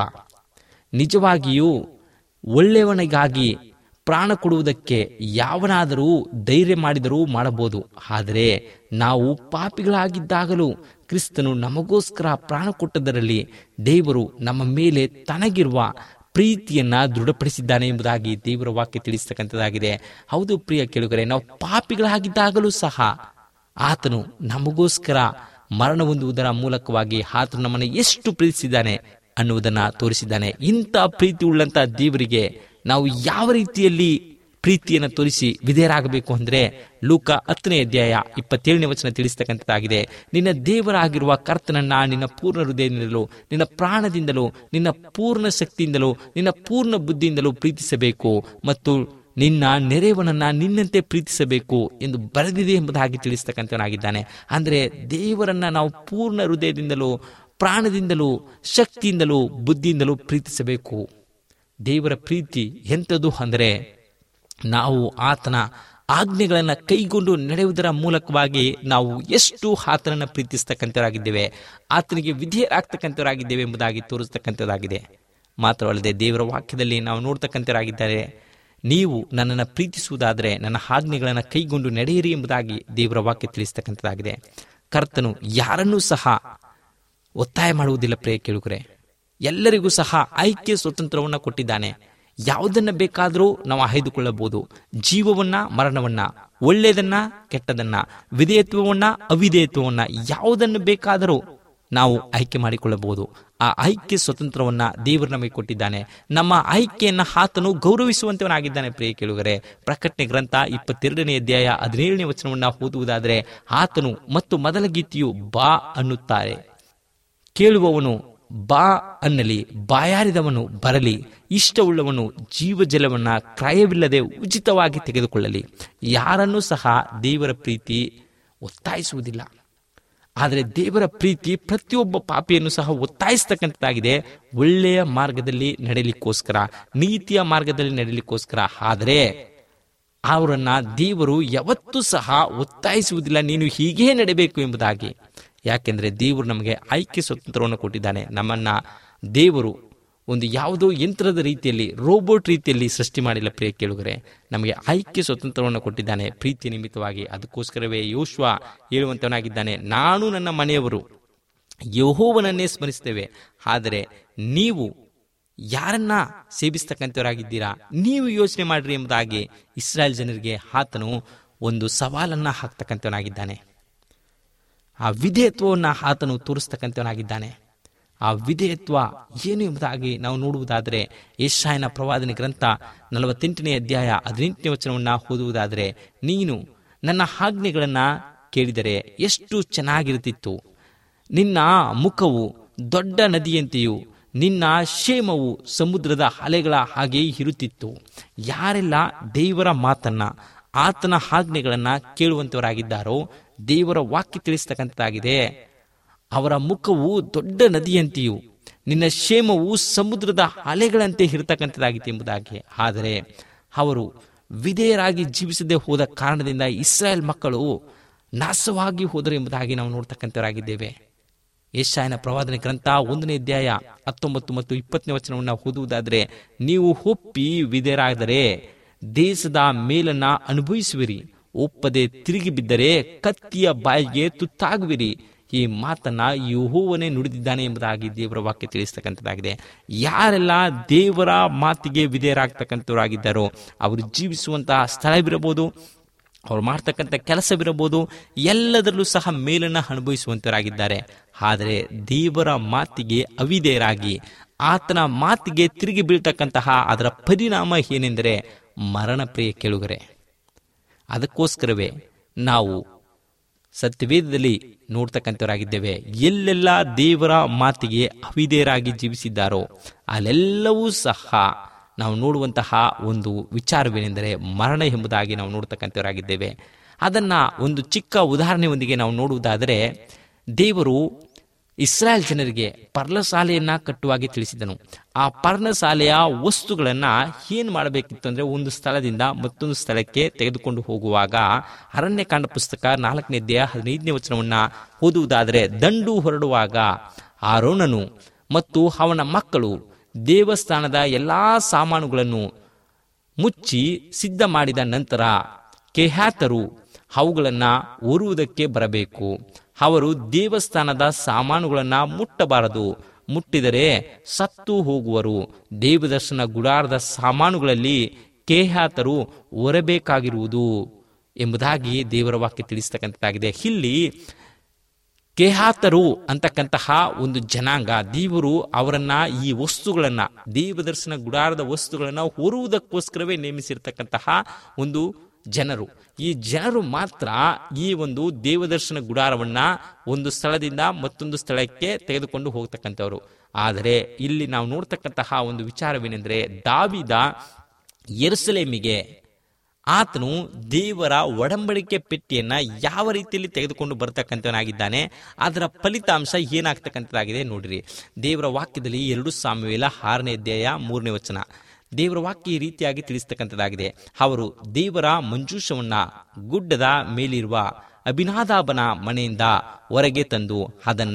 ನಿಜವಾಗಿಯೂ ಒಳ್ಳೆಯವನಿಗಾಗಿ ಪ್ರಾಣ ಕೊಡುವುದಕ್ಕೆ ಯಾವನಾದರೂ ಧೈರ್ಯ ಮಾಡಿದರೂ ಮಾಡಬಹುದು ಆದರೆ ನಾವು ಪಾಪಿಗಳಾಗಿದ್ದಾಗಲೂ ಕ್ರಿಸ್ತನು ನಮಗೋಸ್ಕರ ಪ್ರಾಣ ಕೊಟ್ಟದರಲ್ಲಿ ದೇವರು ನಮ್ಮ ಮೇಲೆ ತನಗಿರುವ ಪ್ರೀತಿಯನ್ನ ದೃಢಪಡಿಸಿದ್ದಾನೆ ಎಂಬುದಾಗಿ ದೇವರ ವಾಕ್ಯ ತಿಳಿಸ್ತಕ್ಕಂಥದ್ದಾಗಿದೆ ಹೌದು ಪ್ರಿಯ ಕೇಳುಗರೆ ನಾವು ಪಾಪಿಗಳಾಗಿದ್ದಾಗಲೂ ಸಹ ಆತನು ನಮಗೋಸ್ಕರ ಮರಣ ಹೊಂದುವುದರ ಮೂಲಕವಾಗಿ ಆತನು ನಮ್ಮನ್ನು ಎಷ್ಟು ಪ್ರೀತಿಸಿದ್ದಾನೆ ಅನ್ನುವುದನ್ನ ತೋರಿಸಿದ್ದಾನೆ ಇಂಥ ಪ್ರೀತಿ ಉಳ್ಳಂತ ದೇವರಿಗೆ ನಾವು ಯಾವ ರೀತಿಯಲ್ಲಿ ಪ್ರೀತಿಯನ್ನು ತೋರಿಸಿ ವಿಧೇಯರಾಗಬೇಕು ಅಂದ್ರೆ ಲೂಕ ಹತ್ತನೇ ಅಧ್ಯಾಯ ಇಪ್ಪತ್ತೇಳನೇ ವಚನ ತಿಳಿಸ್ತಕ್ಕಂಥದ್ದಾಗಿದೆ ನಿನ್ನ ದೇವರಾಗಿರುವ ಕರ್ತನನ್ನ ನಿನ್ನ ಪೂರ್ಣ ಹೃದಯದಿಂದಲೂ ನಿನ್ನ ಪ್ರಾಣದಿಂದಲೂ ನಿನ್ನ ಪೂರ್ಣ ಶಕ್ತಿಯಿಂದಲೂ ನಿನ್ನ ಪೂರ್ಣ ಬುದ್ಧಿಯಿಂದಲೂ ಪ್ರೀತಿಸಬೇಕು ಮತ್ತು ನಿನ್ನ ನೆರೆಯವನನ್ನ ನಿನ್ನಂತೆ ಪ್ರೀತಿಸಬೇಕು ಎಂದು ಬರೆದಿದೆ ಎಂಬುದಾಗಿ ತಿಳಿಸ್ತಕ್ಕಂಥವನಾಗಿದ್ದಾನೆ ಅಂದರೆ ದೇವರನ್ನ ನಾವು ಪೂರ್ಣ ಹೃದಯದಿಂದಲೂ ಪ್ರಾಣದಿಂದಲೂ ಶಕ್ತಿಯಿಂದಲೂ ಬುದ್ಧಿಯಿಂದಲೂ ಪ್ರೀತಿಸಬೇಕು ದೇವರ ಪ್ರೀತಿ ಎಂಥದ್ದು ಅಂದರೆ ನಾವು ಆತನ ಆಜ್ಞೆಗಳನ್ನು ಕೈಗೊಂಡು ನಡೆಯುವುದರ ಮೂಲಕವಾಗಿ ನಾವು ಎಷ್ಟು ಆತನನ್ನು ಪ್ರೀತಿಸ್ತಕ್ಕಂಥವರಾಗಿದ್ದೇವೆ ಆತನಿಗೆ ವಿಧೇಯರಾಗ್ತಕ್ಕಂಥವರಾಗಿದ್ದೇವೆ ಎಂಬುದಾಗಿ ತೋರಿಸ್ತಕ್ಕಂಥದ್ದಾಗಿದೆ ಮಾತ್ರವಲ್ಲದೆ ದೇವರ ವಾಕ್ಯದಲ್ಲಿ ನಾವು ನೋಡ್ತಕ್ಕಂಥವರಾಗಿದ್ದಾರೆ ನೀವು ನನ್ನನ್ನು ಪ್ರೀತಿಸುವುದಾದರೆ ನನ್ನ ಆಜ್ಞೆಗಳನ್ನು ಕೈಗೊಂಡು ನಡೆಯಿರಿ ಎಂಬುದಾಗಿ ದೇವರ ವಾಕ್ಯ ತಿಳಿಸ್ತಕ್ಕಂಥದ್ದಾಗಿದೆ ಕರ್ತನು ಯಾರನ್ನೂ ಸಹ ಒತ್ತಾಯ ಮಾಡುವುದಿಲ್ಲ ಪ್ರಿಯ ಕೇಳುಗರೆ ಎಲ್ಲರಿಗೂ ಸಹ ಆಯ್ಕೆ ಸ್ವತಂತ್ರವನ್ನ ಕೊಟ್ಟಿದ್ದಾನೆ ಯಾವುದನ್ನ ಬೇಕಾದರೂ ನಾವು ಆಯ್ದುಕೊಳ್ಳಬಹುದು ಜೀವವನ್ನ ಮರಣವನ್ನ ಒಳ್ಳೆಯದನ್ನ ಕೆಟ್ಟದನ್ನ ವಿಧೇಯತ್ವವನ್ನ ಅವಿಧೇಯತ್ವವನ್ನ ಯಾವುದನ್ನು ಬೇಕಾದರೂ ನಾವು ಆಯ್ಕೆ ಮಾಡಿಕೊಳ್ಳಬಹುದು ಆ ಆಯ್ಕೆ ಸ್ವತಂತ್ರವನ್ನ ದೇವರು ನಮಗೆ ಕೊಟ್ಟಿದ್ದಾನೆ ನಮ್ಮ ಆಯ್ಕೆಯನ್ನ ಆತನು ಗೌರವಿಸುವಂತವನಾಗಿದ್ದಾನೆ ಪ್ರಿಯ ಕೇಳುಗರೆ ಪ್ರಕಟಣೆ ಗ್ರಂಥ ಇಪ್ಪತ್ತೆರಡನೇ ಅಧ್ಯಾಯ ಹದಿನೇಳನೇ ವಚನವನ್ನ ಓದುವುದಾದರೆ ಆತನು ಮತ್ತು ಮೊದಲ ಗೀತೆಯು ಬಾ ಅನ್ನುತ್ತಾರೆ ಕೇಳುವವನು ಬಾ ಅನ್ನಲಿ ಬಾಯಾರಿದವನು ಬರಲಿ ಇಷ್ಟವುಳ್ಳವನು ಜೀವಜಲವನ್ನ ಕ್ರಯವಿಲ್ಲದೆ ಉಚಿತವಾಗಿ ತೆಗೆದುಕೊಳ್ಳಲಿ ಯಾರನ್ನೂ ಸಹ ದೇವರ ಪ್ರೀತಿ ಒತ್ತಾಯಿಸುವುದಿಲ್ಲ ಆದರೆ ದೇವರ ಪ್ರೀತಿ ಪ್ರತಿಯೊಬ್ಬ ಪಾಪಿಯನ್ನು ಸಹ ಒತ್ತಾಯಿಸ್ತಕ್ಕಂಥದ್ದಾಗಿದೆ ಒಳ್ಳೆಯ ಮಾರ್ಗದಲ್ಲಿ ನಡೆಯಲಿಕ್ಕೋಸ್ಕರ ನೀತಿಯ ಮಾರ್ಗದಲ್ಲಿ ನಡೆಯಲಿಕ್ಕೋಸ್ಕರ ಆದರೆ ಅವರನ್ನ ದೇವರು ಯಾವತ್ತೂ ಸಹ ಒತ್ತಾಯಿಸುವುದಿಲ್ಲ ನೀನು ಹೀಗೇ ನಡೆಯಬೇಕು ಎಂಬುದಾಗಿ ಯಾಕೆಂದ್ರೆ ದೇವರು ನಮಗೆ ಆಯ್ಕೆ ಸ್ವತಂತ್ರವನ್ನು ಕೊಟ್ಟಿದ್ದಾನೆ ನಮ್ಮನ್ನ ದೇವರು ಒಂದು ಯಾವುದೋ ಯಂತ್ರದ ರೀತಿಯಲ್ಲಿ ರೋಬೋಟ್ ರೀತಿಯಲ್ಲಿ ಸೃಷ್ಟಿ ಮಾಡಿಲ್ಲ ಪ್ರಿಯ ಕೇಳುಗರೆ ನಮಗೆ ಆಯ್ಕೆ ಸ್ವತಂತ್ರವನ್ನು ಕೊಟ್ಟಿದ್ದಾನೆ ಪ್ರೀತಿ ನಿಮಿತ್ತವಾಗಿ ಅದಕ್ಕೋಸ್ಕರವೇ ಯೋಶ್ವ ಹೇಳುವಂತವನಾಗಿದ್ದಾನೆ ನಾನು ನನ್ನ ಮನೆಯವರು ಯಹೋವನನ್ನೇ ಸ್ಮರಿಸ್ತೇವೆ ಆದರೆ ನೀವು ಯಾರನ್ನ ಸೇವಿಸ್ತಕ್ಕಂಥವರಾಗಿದ್ದೀರಾ ನೀವು ಯೋಚನೆ ಮಾಡ್ರಿ ಎಂಬುದಾಗಿ ಇಸ್ರಾಯೇಲ್ ಜನರಿಗೆ ಆತನು ಒಂದು ಸವಾಲನ್ನ ಹಾಕ್ತಕ್ಕಂಥವನಾಗಿದ್ದಾನೆ ಆ ವಿಧೇಯತ್ವವನ್ನು ಆತನು ತೋರಿಸ್ತಕ್ಕಂಥವನಾಗಿದ್ದಾನೆ ಆ ವಿಧೇಯತ್ವ ಏನು ಎಂಬುದಾಗಿ ನಾವು ನೋಡುವುದಾದರೆ ಯಶಾಯನ ಪ್ರವಾದನೆ ಗ್ರಂಥ ನಲವತ್ತೆಂಟನೇ ಅಧ್ಯಾಯ ಹದಿನೆಂಟನೇ ವಚನವನ್ನು ಓದುವುದಾದರೆ ನೀನು ನನ್ನ ಆಜ್ಞೆಗಳನ್ನು ಕೇಳಿದರೆ ಎಷ್ಟು ಚೆನ್ನಾಗಿರುತ್ತಿತ್ತು ನಿನ್ನ ಮುಖವು ದೊಡ್ಡ ನದಿಯಂತೆಯೂ ನಿನ್ನ ಕ್ಷೇಮವು ಸಮುದ್ರದ ಅಲೆಗಳ ಹಾಗೆಯೇ ಇರುತ್ತಿತ್ತು ಯಾರೆಲ್ಲ ದೇವರ ಮಾತನ್ನ ಆತನ ಆಜ್ಞೆಗಳನ್ನ ಕೇಳುವಂತವರಾಗಿದ್ದಾರೋ ದೇವರ ವಾಕ್ಯ ತಿಳಿಸ್ತಕ್ಕಂಥದ್ದಾಗಿದೆ ಅವರ ಮುಖವು ದೊಡ್ಡ ನದಿಯಂತೆಯೂ ನಿನ್ನ ಕ್ಷೇಮವು ಸಮುದ್ರದ ಅಲೆಗಳಂತೆ ಇರತಕ್ಕಂಥದ್ದಾಗಿತ್ತು ಎಂಬುದಾಗಿ ಆದರೆ ಅವರು ವಿಧೇಯರಾಗಿ ಜೀವಿಸದೆ ಹೋದ ಕಾರಣದಿಂದ ಇಸ್ರಾಯೇಲ್ ಮಕ್ಕಳು ನಾಶವಾಗಿ ಹೋದರು ಎಂಬುದಾಗಿ ನಾವು ನೋಡ್ತಕ್ಕಂಥವರಾಗಿದ್ದೇವೆ ಯಶಾಯನ ಪ್ರವಾದನೆ ಗ್ರಂಥ ಒಂದನೇ ಅಧ್ಯಾಯ ಹತ್ತೊಂಬತ್ತು ಮತ್ತು ಇಪ್ಪತ್ತನೇ ವಚನವನ್ನು ಓದುವುದಾದರೆ ನೀವು ಒಪ್ಪಿ ವಿಧೇಯರಾದರೆ ದೇಶದ ಮೇಲನ್ನ ಅನುಭವಿಸುವಿರಿ ಒಪ್ಪದೆ ತಿರುಗಿ ಬಿದ್ದರೆ ಕತ್ತಿಯ ಬಾಯಿಗೆ ತುತ್ತಾಗುವಿರಿ ಈ ಮಾತನ್ನ ಯಹೋವನೇ ನುಡಿದಿದ್ದಾನೆ ಎಂಬುದಾಗಿ ದೇವರ ವಾಕ್ಯ ತಿಳಿಸ್ತಕ್ಕಂಥದ್ದಾಗಿದೆ ಯಾರೆಲ್ಲ ದೇವರ ಮಾತಿಗೆ ವಿಧೇಯರಾಗ್ತಕ್ಕಂಥವರಾಗಿದ್ದಾರೋ ಅವರು ಜೀವಿಸುವಂತಹ ಸ್ಥಳವಿರಬಹುದು ಅವ್ರು ಮಾಡ್ತಕ್ಕಂಥ ಕೆಲಸವಿರಬಹುದು ಎಲ್ಲದರಲ್ಲೂ ಸಹ ಮೇಲನ್ನ ಅನುಭವಿಸುವಂತರಾಗಿದ್ದಾರೆ ಆದರೆ ದೇವರ ಮಾತಿಗೆ ಅವಿಧೇಯರಾಗಿ ಆತನ ಮಾತಿಗೆ ತಿರುಗಿ ಬೀಳ್ತಕ್ಕಂತಹ ಅದರ ಪರಿಣಾಮ ಏನೆಂದರೆ ಮರಣ ಪ್ರಿಯ ಕೇಳುಗರೆ ಅದಕ್ಕೋಸ್ಕರವೇ ನಾವು ಸತ್ಯವೇದದಲ್ಲಿ ನೋಡ್ತಕ್ಕಂಥವರಾಗಿದ್ದೇವೆ ಎಲ್ಲೆಲ್ಲ ದೇವರ ಮಾತಿಗೆ ಅವಿಧೇಯರಾಗಿ ಜೀವಿಸಿದ್ದಾರೋ ಅಲ್ಲೆಲ್ಲವೂ ಸಹ ನಾವು ನೋಡುವಂತಹ ಒಂದು ವಿಚಾರವೇನೆಂದರೆ ಮರಣ ಎಂಬುದಾಗಿ ನಾವು ನೋಡ್ತಕ್ಕಂಥವರಾಗಿದ್ದೇವೆ ಅದನ್ನ ಒಂದು ಚಿಕ್ಕ ಉದಾಹರಣೆಯೊಂದಿಗೆ ನಾವು ನೋಡುವುದಾದರೆ ದೇವರು ಇಸ್ರಾಯೇಲ್ ಜನರಿಗೆ ಪರ್ಣಶಾಲೆಯನ್ನ ಕಟ್ಟುವಾಗಿ ತಿಳಿಸಿದನು ಆ ಪರ್ಣಶಾಲೆಯ ವಸ್ತುಗಳನ್ನ ಏನ್ ಮಾಡಬೇಕಿತ್ತು ಅಂದ್ರೆ ಒಂದು ಸ್ಥಳದಿಂದ ಮತ್ತೊಂದು ಸ್ಥಳಕ್ಕೆ ತೆಗೆದುಕೊಂಡು ಹೋಗುವಾಗ ಅರಣ್ಯಕಾಂಡ ಪುಸ್ತಕ ನಾಲ್ಕನೇ ಅಧ್ಯಾಯ ಹದಿನೈದನೇ ವಚನವನ್ನ ಓದುವುದಾದರೆ ದಂಡು ಹೊರಡುವಾಗ ಆರೋಣನು ಮತ್ತು ಅವನ ಮಕ್ಕಳು ದೇವಸ್ಥಾನದ ಎಲ್ಲಾ ಸಾಮಾನುಗಳನ್ನು ಮುಚ್ಚಿ ಸಿದ್ಧ ಮಾಡಿದ ನಂತರ ಕೆಹ್ಯಾತರು ಅವುಗಳನ್ನ ಹೊರುವುದಕ್ಕೆ ಬರಬೇಕು ಅವರು ದೇವಸ್ಥಾನದ ಸಾಮಾನುಗಳನ್ನ ಮುಟ್ಟಬಾರದು ಮುಟ್ಟಿದರೆ ಸತ್ತು ಹೋಗುವರು ದೇವದರ್ಶನ ಗುಡಾರದ ಸಾಮಾನುಗಳಲ್ಲಿ ಕೇಹಾತರು ಹೊರಬೇಕಾಗಿರುವುದು ಎಂಬುದಾಗಿ ದೇವರ ವಾಕ್ಯ ತಿಳಿಸ್ತಕ್ಕಂಥದ್ದಾಗಿದೆ ಇಲ್ಲಿ ಕೇಹಾತರು ಅಂತಕ್ಕಂತಹ ಒಂದು ಜನಾಂಗ ದೇವರು ಅವರನ್ನ ಈ ವಸ್ತುಗಳನ್ನ ದೇವದರ್ಶನ ಗುಡಾರದ ವಸ್ತುಗಳನ್ನ ಹೊರುವುದಕ್ಕೋಸ್ಕರವೇ ನೇಮಿಸಿರ್ತಕ್ಕಂತಹ ಒಂದು ಜನರು ಈ ಜನರು ಮಾತ್ರ ಈ ಒಂದು ದೇವದರ್ಶನ ಗುಡಾರವನ್ನ ಒಂದು ಸ್ಥಳದಿಂದ ಮತ್ತೊಂದು ಸ್ಥಳಕ್ಕೆ ತೆಗೆದುಕೊಂಡು ಹೋಗ್ತಕ್ಕಂಥವ್ರು ಆದರೆ ಇಲ್ಲಿ ನಾವು ನೋಡ್ತಕ್ಕಂತಹ ಒಂದು ವಿಚಾರವೇನೆಂದರೆ ದಾವಿದ ಎರುಸಲೇಮಿಗೆ ಆತನು ದೇವರ ಒಡಂಬಡಿಕೆ ಪೆಟ್ಟಿಯನ್ನ ಯಾವ ರೀತಿಯಲ್ಲಿ ತೆಗೆದುಕೊಂಡು ಬರ್ತಕ್ಕಂಥವನಾಗಿದ್ದಾನೆ ಅದರ ಫಲಿತಾಂಶ ಏನಾಗ್ತಕ್ಕಂಥದ್ದಾಗಿದೆ ನೋಡಿರಿ ದೇವರ ವಾಕ್ಯದಲ್ಲಿ ಎರಡು ಸಾಮ್ಯವೇಲ ಆರನೇ ಅಧ್ಯಾಯ ಮೂರನೇ ವಚನ ದೇವರ ವಾಕ್ಯ ಈ ರೀತಿಯಾಗಿ ತಿಳಿಸ್ತಕ್ಕಂಥದ್ದಾಗಿದೆ ಅವರು ದೇವರ ಮಂಜೂಷವನ್ನ ಗುಡ್ಡದ ಮೇಲಿರುವ ಅಭಿನಾದಾಬನ ಮನೆಯಿಂದ ಹೊರಗೆ ತಂದು ಅದನ್ನ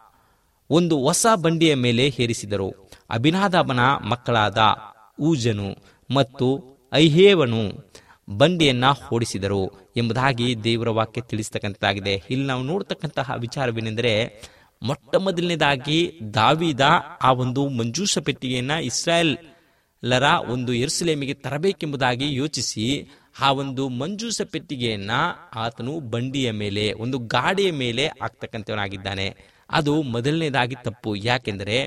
ಒಂದು ಹೊಸ ಬಂಡಿಯ ಮೇಲೆ ಹೇರಿಸಿದರು ಅಭಿನಾದಾಬನ ಮಕ್ಕಳಾದ ಊಜನು ಮತ್ತು ಐಹೇವನು ಬಂಡಿಯನ್ನ ಓಡಿಸಿದರು ಎಂಬುದಾಗಿ ದೇವರ ವಾಕ್ಯ ತಿಳಿಸ್ತಕ್ಕಂಥದ್ದಾಗಿದೆ ಇಲ್ಲಿ ನಾವು ನೋಡ್ತಕ್ಕಂತಹ ವಿಚಾರವೇನೆಂದರೆ ಮೊಟ್ಟ ಮೊದಲನೇದಾಗಿ ದಾವಿದ ಆ ಒಂದು ಮಂಜೂಷ ಪೆಟ್ಟಿಗೆಯನ್ನ ಇಸ್ರಾಯೇಲ್ ಲರ ಒಂದು ಎರುಸಲೇಮಿಗೆ ತರಬೇಕೆಂಬುದಾಗಿ ಯೋಚಿಸಿ ಆ ಒಂದು ಮಂಜೂಸ ಪೆಟ್ಟಿಗೆಯನ್ನ ಆತನು ಬಂಡಿಯ ಮೇಲೆ ಒಂದು ಗಾಡಿಯ ಮೇಲೆ ಹಾಕ್ತಕ್ಕಂಥವನಾಗಿದ್ದಾನೆ ಅದು ಮೊದಲನೇದಾಗಿ ತಪ್ಪು ಯಾಕೆಂದರೆ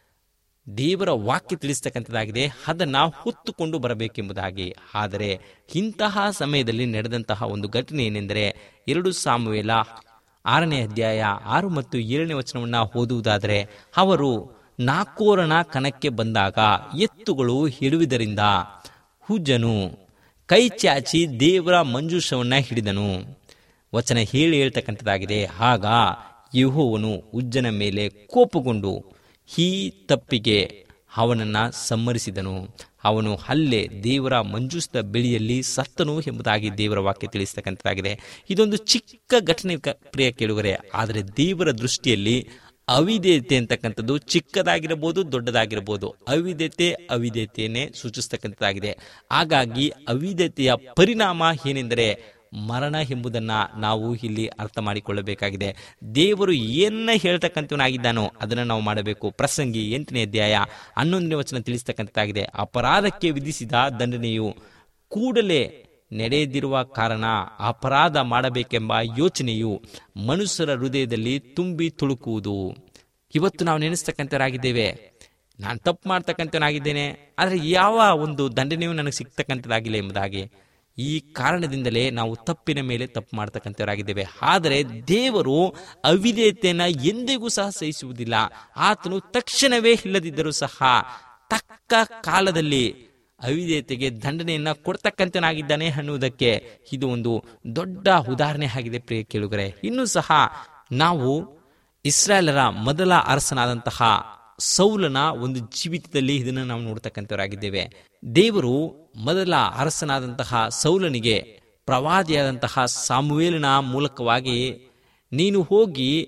ದೇವರ ವಾಕ್ಯ ತಿಳಿಸ್ತಕ್ಕಂಥದ್ದಾಗಿದೆ ಅದನ್ನ ಹೊತ್ತುಕೊಂಡು ಬರಬೇಕೆಂಬುದಾಗಿ ಆದರೆ ಇಂತಹ ಸಮಯದಲ್ಲಿ ನಡೆದಂತಹ ಒಂದು ಘಟನೆ ಏನೆಂದರೆ ಎರಡು ಸಾಮುವೇಲ ಆರನೇ ಅಧ್ಯಾಯ ಆರು ಮತ್ತು ಏಳನೇ ವಚನವನ್ನ ಓದುವುದಾದರೆ ಅವರು ನಾಕೋರನ ಕಣಕ್ಕೆ ಬಂದಾಗ ಎತ್ತುಗಳು ಹಿಡುವುದರಿಂದ ಹುಜ್ಜನು ಕೈ ಚಾಚಿ ದೇವರ ಮಂಜೂಷವನ್ನ ಹಿಡಿದನು ವಚನ ಹೇಳಿ ಹೇಳ್ತಕ್ಕಂಥದ್ದಾಗಿದೆ ಆಗ ಯೆಹೋವನು ಉಜ್ಜನ ಮೇಲೆ ಕೋಪಗೊಂಡು ಈ ತಪ್ಪಿಗೆ ಅವನನ್ನ ಸಮ್ಮರಿಸಿದನು ಅವನು ಅಲ್ಲೇ ದೇವರ ಮಂಜೂಸ್ದ ಬೆಳೆಯಲ್ಲಿ ಸತ್ತನು ಎಂಬುದಾಗಿ ದೇವರ ವಾಕ್ಯ ತಿಳಿಸ್ತಕ್ಕಂಥದ್ದಾಗಿದೆ ಇದೊಂದು ಚಿಕ್ಕ ಘಟನೆ ಕ- ಪ್ರಿಯ ಕೇಳುಗರೆ ಆದರೆ ದೇವರ ದೃಷ್ಟಿಯಲ್ಲಿ ಅವಿಧೇಯತೆ ಅಂತಕ್ಕಂಥದ್ದು ಚಿಕ್ಕದಾಗಿರಬಹುದು ದೊಡ್ಡದಾಗಿರಬಹುದು ಅವಿಧೇಯತೆ ಅವಿಧೇಯತೆಯನ್ನೇ ಸೂಚಿಸ್ತಕ್ಕಂಥದ್ದಾಗಿದೆ ಹಾಗಾಗಿ ಅವಿಧೇಯತೆಯ ಪರಿಣಾಮ ಏನೆಂದರೆ ಮರಣ ಎಂಬುದನ್ನ ನಾವು ಇಲ್ಲಿ ಅರ್ಥ ಮಾಡಿಕೊಳ್ಳಬೇಕಾಗಿದೆ ದೇವರು ಏನ ಹೇಳ್ತಕ್ಕಂಥವನಾಗಿದ್ದಾನೋ ಅದನ್ನು ನಾವು ಮಾಡಬೇಕು ಪ್ರಸಂಗಿ ಎಂಟನೇ ಅಧ್ಯಾಯ ಹನ್ನೊಂದನೇ ವಚನ ತಿಳಿಸ್ತಕ್ಕಂಥದ್ದಾಗಿದೆ ಅಪರಾಧಕ್ಕೆ ವಿಧಿಸಿದ ದಂಡನೆಯು ಕೂಡಲೇ ನಡೆಯದಿರುವ ಕಾರಣ ಅಪರಾಧ ಮಾಡಬೇಕೆಂಬ ಯೋಚನೆಯು ಮನುಷ್ಯರ ಹೃದಯದಲ್ಲಿ ತುಂಬಿ ತುಳುಕುವುದು ಇವತ್ತು ನಾವು ನೆನೆಸ್ತಕ್ಕಂಥವರಾಗಿದ್ದೇವೆ ನಾನು ತಪ್ಪು ಮಾಡ್ತಕ್ಕಂಥವನಾಗಿದ್ದೇನೆ ಆದರೆ ಯಾವ ಒಂದು ದಂಡನೆಯೂ ನನಗೆ ಸಿಗ್ತಕ್ಕಂಥದ್ದಾಗಿಲ್ಲ ಎಂಬುದಾಗಿ ಈ ಕಾರಣದಿಂದಲೇ ನಾವು ತಪ್ಪಿನ ಮೇಲೆ ತಪ್ಪು ಮಾಡ್ತಕ್ಕಂಥವರಾಗಿದ್ದೇವೆ ಆದರೆ ದೇವರು ಅವಿಧೇಯತೆಯನ್ನ ಎಂದಿಗೂ ಸಹ ಸಹಿಸುವುದಿಲ್ಲ ಆತನು ತಕ್ಷಣವೇ ಇಲ್ಲದಿದ್ದರೂ ಸಹ ತಕ್ಕ ಕಾಲದಲ್ಲಿ ಅವಿಧೇಯತೆಗೆ ದಂಡನೆಯನ್ನ ಕೊಡ್ತಕ್ಕಂಥನಾಗಿದ್ದಾನೆ ಅನ್ನುವುದಕ್ಕೆ ಇದು ಒಂದು ದೊಡ್ಡ ಉದಾಹರಣೆ ಆಗಿದೆ ಪ್ರಿಯ ಕೇಳುಗರೆ ಇನ್ನೂ ಸಹ ನಾವು ಇಸ್ರಾಯೇಲರ ಮೊದಲ ಅರಸನಾದಂತಹ ಸೌಲನ ಒಂದು ಜೀವಿತದಲ್ಲಿ ಇದನ್ನು ನಾವು ನೋಡ್ತಕ್ಕಂಥವರಾಗಿದ್ದೇವೆ ದೇವರು ಮೊದಲ ಅರಸನಾದಂತಹ ಸೌಲನಿಗೆ ಪ್ರವಾದಿಯಾದಂತಹ ಸಾಮುವೇಲನ ಮೂಲಕವಾಗಿ ನೀನು ಹೋಗಿ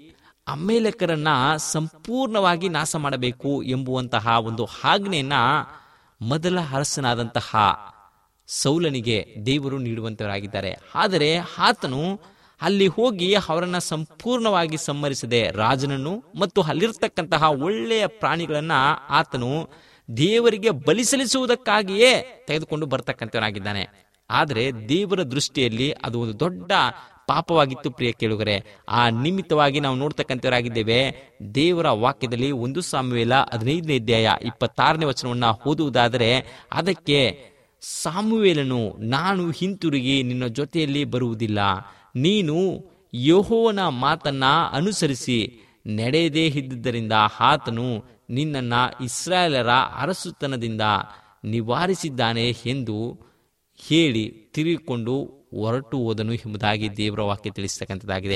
ಅಮೇಲಕರನ್ನ ಸಂಪೂರ್ಣವಾಗಿ ನಾಶ ಮಾಡಬೇಕು ಎಂಬುವಂತಹ ಒಂದು ಆಜ್ಞೆಯನ್ನ ಮೊದಲ ಅರಸನಾದಂತಹ ಸೌಲನಿಗೆ ದೇವರು ನೀಡುವಂತವರಾಗಿದ್ದಾರೆ ಆದರೆ ಆತನು ಅಲ್ಲಿ ಹೋಗಿ ಅವರನ್ನ ಸಂಪೂರ್ಣವಾಗಿ ಸಂಹರಿಸದೆ ರಾಜನನ್ನು ಮತ್ತು ಅಲ್ಲಿರ್ತಕ್ಕಂತಹ ಒಳ್ಳೆಯ ಪ್ರಾಣಿಗಳನ್ನ ಆತನು ದೇವರಿಗೆ ಬಲಿ ಸಲ್ಲಿಸುವುದಕ್ಕಾಗಿಯೇ ತೆಗೆದುಕೊಂಡು ಬರ್ತಕ್ಕಂಥವನಾಗಿದ್ದಾನೆ ಆದರೆ ದೇವರ ದೃಷ್ಟಿಯಲ್ಲಿ ಅದು ಒಂದು ದೊಡ್ಡ ಪಾಪವಾಗಿತ್ತು ಪ್ರಿಯ ಕೇಳುಗರೆ ಆ ನಿಮಿತ್ತವಾಗಿ ನಾವು ನೋಡ್ತಕ್ಕಂಥವರಾಗಿದ್ದೇವೆ ದೇವರ ವಾಕ್ಯದಲ್ಲಿ ಒಂದು ಸಾಮ್ಯವೇಲ ಹದಿನೈದನೇ ಅಧ್ಯಾಯ ಇಪ್ಪತ್ತಾರನೇ ವಚನವನ್ನ ಓದುವುದಾದರೆ ಅದಕ್ಕೆ ಸಾಮುವೇಲನು ನಾನು ಹಿಂತಿರುಗಿ ನಿನ್ನ ಜೊತೆಯಲ್ಲಿ ಬರುವುದಿಲ್ಲ ನೀನು ಯೆಹೋವನ ಮಾತನ್ನ ಅನುಸರಿಸಿ ನಡೆಯದೇ ಇದ್ದುದರಿಂದ ಆತನು ನಿನ್ನನ್ನ ಇಸ್ರಾಯೇಲರ ಅರಸುತನದಿಂದ ನಿವಾರಿಸಿದ್ದಾನೆ ಎಂದು ಹೇಳಿ ತಿರುಗಿಕೊಂಡು ಹೊರಟು ಹೋದನು ಎಂಬುದಾಗಿ ದೇವರ ವಾಕ್ಯ ತಿಳಿಸ್ತಕ್ಕಂಥದ್ದಾಗಿದೆ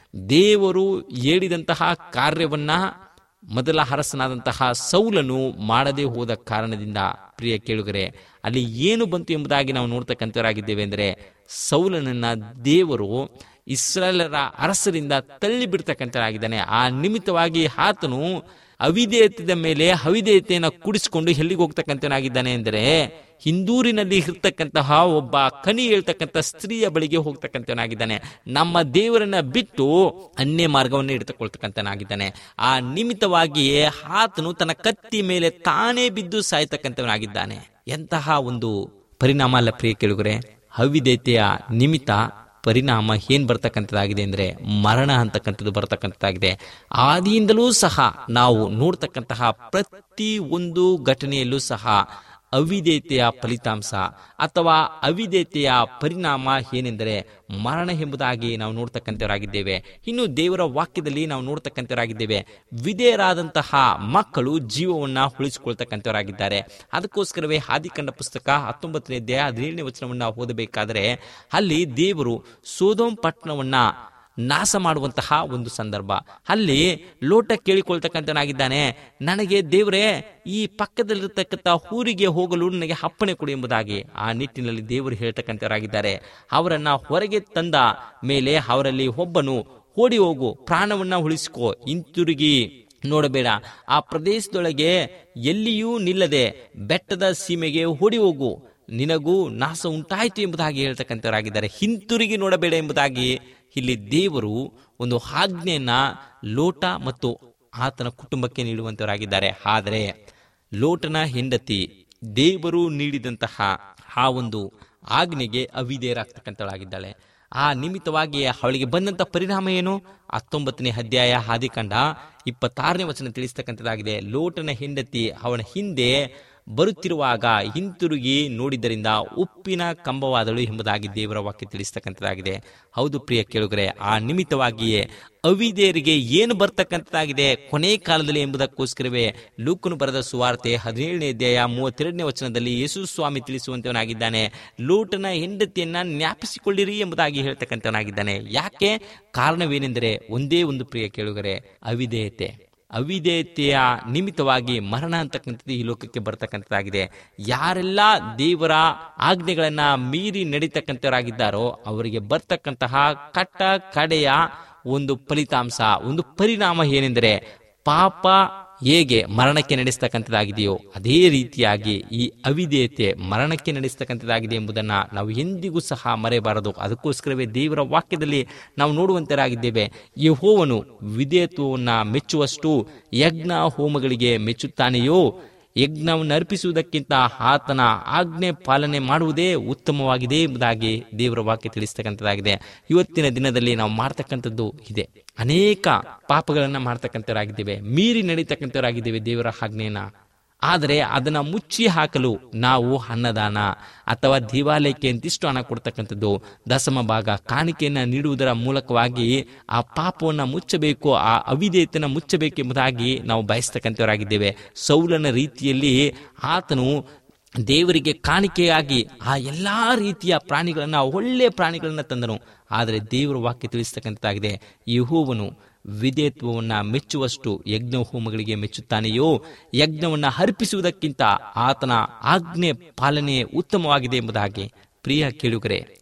ದೇವರು ಹೇಳಿದಂತಹ ಕಾರ್ಯವನ್ನ ಮೊದಲ ಅರಸನಾದಂತಹ ಸೌಲನು ಮಾಡದೆ ಹೋದ ಕಾರಣದಿಂದ ಪ್ರಿಯ ಕೇಳುಗರೆ ಅಲ್ಲಿ ಏನು ಬಂತು ಎಂಬುದಾಗಿ ನಾವು ನೋಡ್ತಕ್ಕಂಥವರಾಗಿದ್ದೇವೆ ಅಂದರೆ ಸೌಲನನ್ನ ದೇವರು ಇಸ್ರಾಯೇಲರ ಅರಸರಿಂದ ತಳ್ಳಿ ಬಿಡ್ತಕ್ಕಂಥರಾಗಿದ್ದಾನೆ ಆ ನಿಮಿತ್ತವಾಗಿ ಆತನು ಅವಿಧೇಯತೆಯ ಮೇಲೆ ಅವಿಧೇಯತೆಯನ್ನು ಕುಡಿಸಿಕೊಂಡು ಎಲ್ಲಿಗೆ ಹೋಗ್ತಕ್ಕಂಥನಾಗಿದ್ದಾನೆ ಅಂದರೆ ಹಿಂದೂರಿನಲ್ಲಿ ಇರ್ತಕ್ಕಂತಹ ಒಬ್ಬ ಕನಿ ಹೇಳ್ತಕ್ಕಂಥ ಸ್ತ್ರೀಯ ಬಳಿಗೆ ಹೋಗ್ತಕ್ಕಂಥವನಾಗಿದ್ದಾನೆ ನಮ್ಮ ದೇವರನ್ನ ಬಿಟ್ಟು ಅನ್ಯ ಮಾರ್ಗವನ್ನು ಹಿಡಿದುಕೊಳ್ತಕ್ಕಂಥನಾಗಿದ್ದಾನೆ ಆ ನಿಮಿತ್ತವಾಗಿಯೇ ಆತನು ತನ್ನ ಕತ್ತಿ ಮೇಲೆ ತಾನೇ ಬಿದ್ದು ಸಾಯ್ತಕ್ಕಂಥವನಾಗಿದ್ದಾನೆ ಎಂತಹ ಒಂದು ಪರಿಣಾಮ ಅಲ್ಲ ಪ್ರಿಯ ಕೇಳುಗರೆ ಅವಿಧೇಯತೆಯ ನಿಮಿತ್ತ ಪರಿಣಾಮ ಏನ್ ಬರ್ತಕ್ಕಂಥದ್ದಾಗಿದೆ ಅಂದ್ರೆ ಮರಣ ಅಂತಕ್ಕಂಥದ್ದು ಬರ್ತಕ್ಕಂಥದ್ದಾಗಿದೆ ಆದಿಯಿಂದಲೂ ಸಹ ನಾವು ನೋಡ್ತಕ್ಕಂತಹ ಪ್ರತಿ ಒಂದು ಘಟನೆಯಲ್ಲೂ ಸಹ ಅವಿಧೇಯತೆಯ ಫಲಿತಾಂಶ ಅಥವಾ ಅವಿಧೇಯತೆಯ ಪರಿಣಾಮ ಏನೆಂದರೆ ಮರಣ ಎಂಬುದಾಗಿ ನಾವು ನೋಡ್ತಕ್ಕಂಥವರಾಗಿದ್ದೇವೆ ಇನ್ನು ದೇವರ ವಾಕ್ಯದಲ್ಲಿ ನಾವು ನೋಡ್ತಕ್ಕಂಥವರಾಗಿದ್ದೇವೆ ವಿಧೇಯರಾದಂತಹ ಮಕ್ಕಳು ಜೀವವನ್ನ ಉಳಿಸಿಕೊಳ್ತಕ್ಕಂಥವರಾಗಿದ್ದಾರೆ ಅದಕ್ಕೋಸ್ಕರವೇ ಆದಿಕಂಡ ಪುಸ್ತಕ ಹತ್ತೊಂಬತ್ತನೇ ಅಧ್ಯಾಯ ಹದಿನೇಳನೇ ವಚನವನ್ನ ಓದಬೇಕಾದರೆ ಅಲ್ಲಿ ದೇವರು ಸೋದೋಮ್ ಪಟ್ಟಣವನ್ನ ನಾಶ ಮಾಡುವಂತಹ ಒಂದು ಸಂದರ್ಭ ಅಲ್ಲಿ ಲೋಟ ಕೇಳಿಕೊಳ್ತಕ್ಕಂಥನಾಗಿದ್ದಾನೆ ನನಗೆ ದೇವರೇ ಈ ಪಕ್ಕದಲ್ಲಿರ್ತಕ್ಕಂಥ ಊರಿಗೆ ಹೋಗಲು ನನಗೆ ಅಪ್ಪಣೆ ಕೊಡು ಎಂಬುದಾಗಿ ಆ ನಿಟ್ಟಿನಲ್ಲಿ ದೇವರು ಹೇಳ್ತಕ್ಕಂಥವರಾಗಿದ್ದಾರೆ ಅವರನ್ನ ಹೊರಗೆ ತಂದ ಮೇಲೆ ಅವರಲ್ಲಿ ಒಬ್ಬನು ಓಡಿ ಹೋಗು ಪ್ರಾಣವನ್ನ ಉಳಿಸಿಕೋ ಹಿಂತಿರುಗಿ ನೋಡಬೇಡ ಆ ಪ್ರದೇಶದೊಳಗೆ ಎಲ್ಲಿಯೂ ನಿಲ್ಲದೆ ಬೆಟ್ಟದ ಸೀಮೆಗೆ ಓಡಿ ಹೋಗು ನಿನಗೂ ನಾಶ ಉಂಟಾಯಿತು ಎಂಬುದಾಗಿ ಹೇಳ್ತಕ್ಕಂಥವರಾಗಿದ್ದಾರೆ ಹಿಂತಿರುಗಿ ನೋಡಬೇಡ ಎಂಬುದಾಗಿ ಇಲ್ಲಿ ದೇವರು ಒಂದು ಆಜ್ಞೆಯನ್ನ ಲೋಟ ಮತ್ತು ಆತನ ಕುಟುಂಬಕ್ಕೆ ನೀಡುವಂತವರಾಗಿದ್ದಾರೆ ಆದರೆ ಲೋಟನ ಹೆಂಡತಿ ದೇವರು ನೀಡಿದಂತಹ ಆ ಒಂದು ಆಜ್ಞೆಗೆ ಅವಿಧೇಯರಾಗ್ತಕ್ಕಂಥವಳಾಗಿದ್ದಾಳೆ ಆ ನಿಮಿತ್ತವಾಗಿ ಅವಳಿಗೆ ಬಂದಂತ ಪರಿಣಾಮ ಏನು ಹತ್ತೊಂಬತ್ತನೇ ಅಧ್ಯಾಯ ಆದಿಕಂಡ ಇಪ್ಪತ್ತಾರನೇ ವಚನ ತಿಳಿಸ್ತಕ್ಕಂಥದ್ದಾಗಿದೆ ಲೋಟನ ಹೆಂಡತಿ ಅವನ ಹಿಂದೆ ಬರುತ್ತಿರುವಾಗ ಹಿಂತಿರುಗಿ ನೋಡಿದ್ದರಿಂದ ಉಪ್ಪಿನ ಕಂಬವಾದಳು ಎಂಬುದಾಗಿ ದೇವರ ವಾಕ್ಯ ತಿಳಿಸ್ತಕ್ಕಂಥದ್ದಾಗಿದೆ ಹೌದು ಪ್ರಿಯ ಕೇಳುಗರೆ ಆ ನಿಮಿತ್ತವಾಗಿಯೇ ಅವಿದೇರಿಗೆ ಏನು ಬರ್ತಕ್ಕಂಥದ್ದಾಗಿದೆ ಕೊನೆ ಕಾಲದಲ್ಲಿ ಎಂಬುದಕ್ಕೋಸ್ಕರವೇ ಲೂಕನು ಬರೆದ ಸುವಾರ್ತೆ ಹದಿನೇಳನೇ ಅಧ್ಯಾಯ ಮೂವತ್ತೆರಡನೇ ವಚನದಲ್ಲಿ ಯೇಸು ಸ್ವಾಮಿ ತಿಳಿಸುವಂತವನಾಗಿದ್ದಾನೆ ಲೋಟನ ಹೆಂಡತಿಯನ್ನ ಜ್ಞಾಪಿಸಿಕೊಳ್ಳಿರಿ ಎಂಬುದಾಗಿ ಹೇಳ್ತಕ್ಕಂಥವನಾಗಿದ್ದಾನೆ ಯಾಕೆ ಕಾರಣವೇನೆಂದರೆ ಒಂದೇ ಒಂದು ಪ್ರಿಯ ಕೇಳುಗರೆ ಅವಿಧೇಯತೆ ಅವಿಧೇಯತೆಯ ನಿಮಿತ್ತವಾಗಿ ಮರಣ ಅಂತಕ್ಕಂಥದ್ದು ಈ ಲೋಕಕ್ಕೆ ಬರ್ತಕ್ಕಂಥದ್ದಾಗಿದೆ ಯಾರೆಲ್ಲ ದೇವರ ಆಜ್ಞೆಗಳನ್ನ ಮೀರಿ ನಡೀತಕ್ಕಂಥವರಾಗಿದ್ದಾರೋ ಅವರಿಗೆ ಬರ್ತಕ್ಕಂತಹ ಕಟ್ಟ ಕಡೆಯ ಒಂದು ಫಲಿತಾಂಶ ಒಂದು ಪರಿಣಾಮ ಏನೆಂದರೆ ಪಾಪ ಹೇಗೆ ಮರಣಕ್ಕೆ ನಡೆಸ್ತಕ್ಕಂಥದ್ದಾಗಿದೆಯೋ ಅದೇ ರೀತಿಯಾಗಿ ಈ ಅವಿಧೇಯತೆ ಮರಣಕ್ಕೆ ನಡೆಸ್ತಕ್ಕಂಥದ್ದಾಗಿದೆ ಎಂಬುದನ್ನು ನಾವು ಎಂದಿಗೂ ಸಹ ಮರೆಯಬಾರದು ಅದಕ್ಕೋಸ್ಕರವೇ ದೇವರ ವಾಕ್ಯದಲ್ಲಿ ನಾವು ನೋಡುವಂತರಾಗಿದ್ದೇವೆ ಯೆಹೋವನು ವಿಧೇಯತ್ವವನ್ನು ಮೆಚ್ಚುವಷ್ಟು ಯಜ್ಞ ಹೋಮಗಳಿಗೆ ಮೆಚ್ಚುತ್ತಾನೆಯೋ ಯಜ್ಞವನ್ನು ಅರ್ಪಿಸುವುದಕ್ಕಿಂತ ಆತನ ಆಜ್ಞೆ ಪಾಲನೆ ಮಾಡುವುದೇ ಉತ್ತಮವಾಗಿದೆ ಎಂಬುದಾಗಿ ದೇವರ ವಾಕ್ಯ ತಿಳಿಸ್ತಕ್ಕಂಥದ್ದಾಗಿದೆ ಇವತ್ತಿನ ದಿನದಲ್ಲಿ ನಾವು ಮಾಡ್ತಕ್ಕಂಥದ್ದು ಇದೆ ಅನೇಕ ಪಾಪಗಳನ್ನ ಮಾಡ್ತಕ್ಕಂಥವರಾಗಿದ್ದೇವೆ ಮೀರಿ ನಡೀತಕ್ಕಂಥವರಾಗಿದ್ದೇವೆ ದೇವರ ಆಜ್ಞೆಯನ್ನ ಆದರೆ ಅದನ್ನ ಮುಚ್ಚಿ ಹಾಕಲು ನಾವು ಅನ್ನದಾನ ಅಥವಾ ದೇವಾಲಯಕ್ಕೆ ಅಂತಿಷ್ಟು ಹಣ ಕೊಡ್ತಕ್ಕಂಥದ್ದು ದಶಮ ಭಾಗ ಕಾಣಿಕೆಯನ್ನ ನೀಡುವುದರ ಮೂಲಕವಾಗಿ ಆ ಪಾಪವನ್ನು ಮುಚ್ಚಬೇಕು ಆ ಅವಿಧೇಯತೆಯನ್ನು ಮುಚ್ಚಬೇಕು ಎಂಬುದಾಗಿ ನಾವು ಬಯಸ್ತಕ್ಕಂಥವರಾಗಿದ್ದೇವೆ ಸೌಲನ ರೀತಿಯಲ್ಲಿ ಆತನು ದೇವರಿಗೆ ಕಾಣಿಕೆಯಾಗಿ ಆ ಎಲ್ಲಾ ರೀತಿಯ ಪ್ರಾಣಿಗಳನ್ನ ಒಳ್ಳೆಯ ಪ್ರಾಣಿಗಳನ್ನ ತಂದನು ಆದರೆ ದೇವರ ವಾಕ್ಯ ತಿಳಿಸ್ತಕ್ಕಂಥದ್ದಾಗಿದೆ ಯಹೋವನು ವಿಧೇಯತ್ವವನ್ನು ಮೆಚ್ಚುವಷ್ಟು ಯಜ್ಞ ಹೋಮಗಳಿಗೆ ಮೆಚ್ಚುತ್ತಾನೆಯೋ ಯಜ್ಞವನ್ನು ಅರ್ಪಿಸುವುದಕ್ಕಿಂತ ಆತನ ಆಜ್ಞೆ ಪಾಲನೆ ಉತ್ತಮವಾಗಿದೆ ಎಂಬುದಾಗಿ ಪ್ರಿಯ ಕೇಳುಗರೆ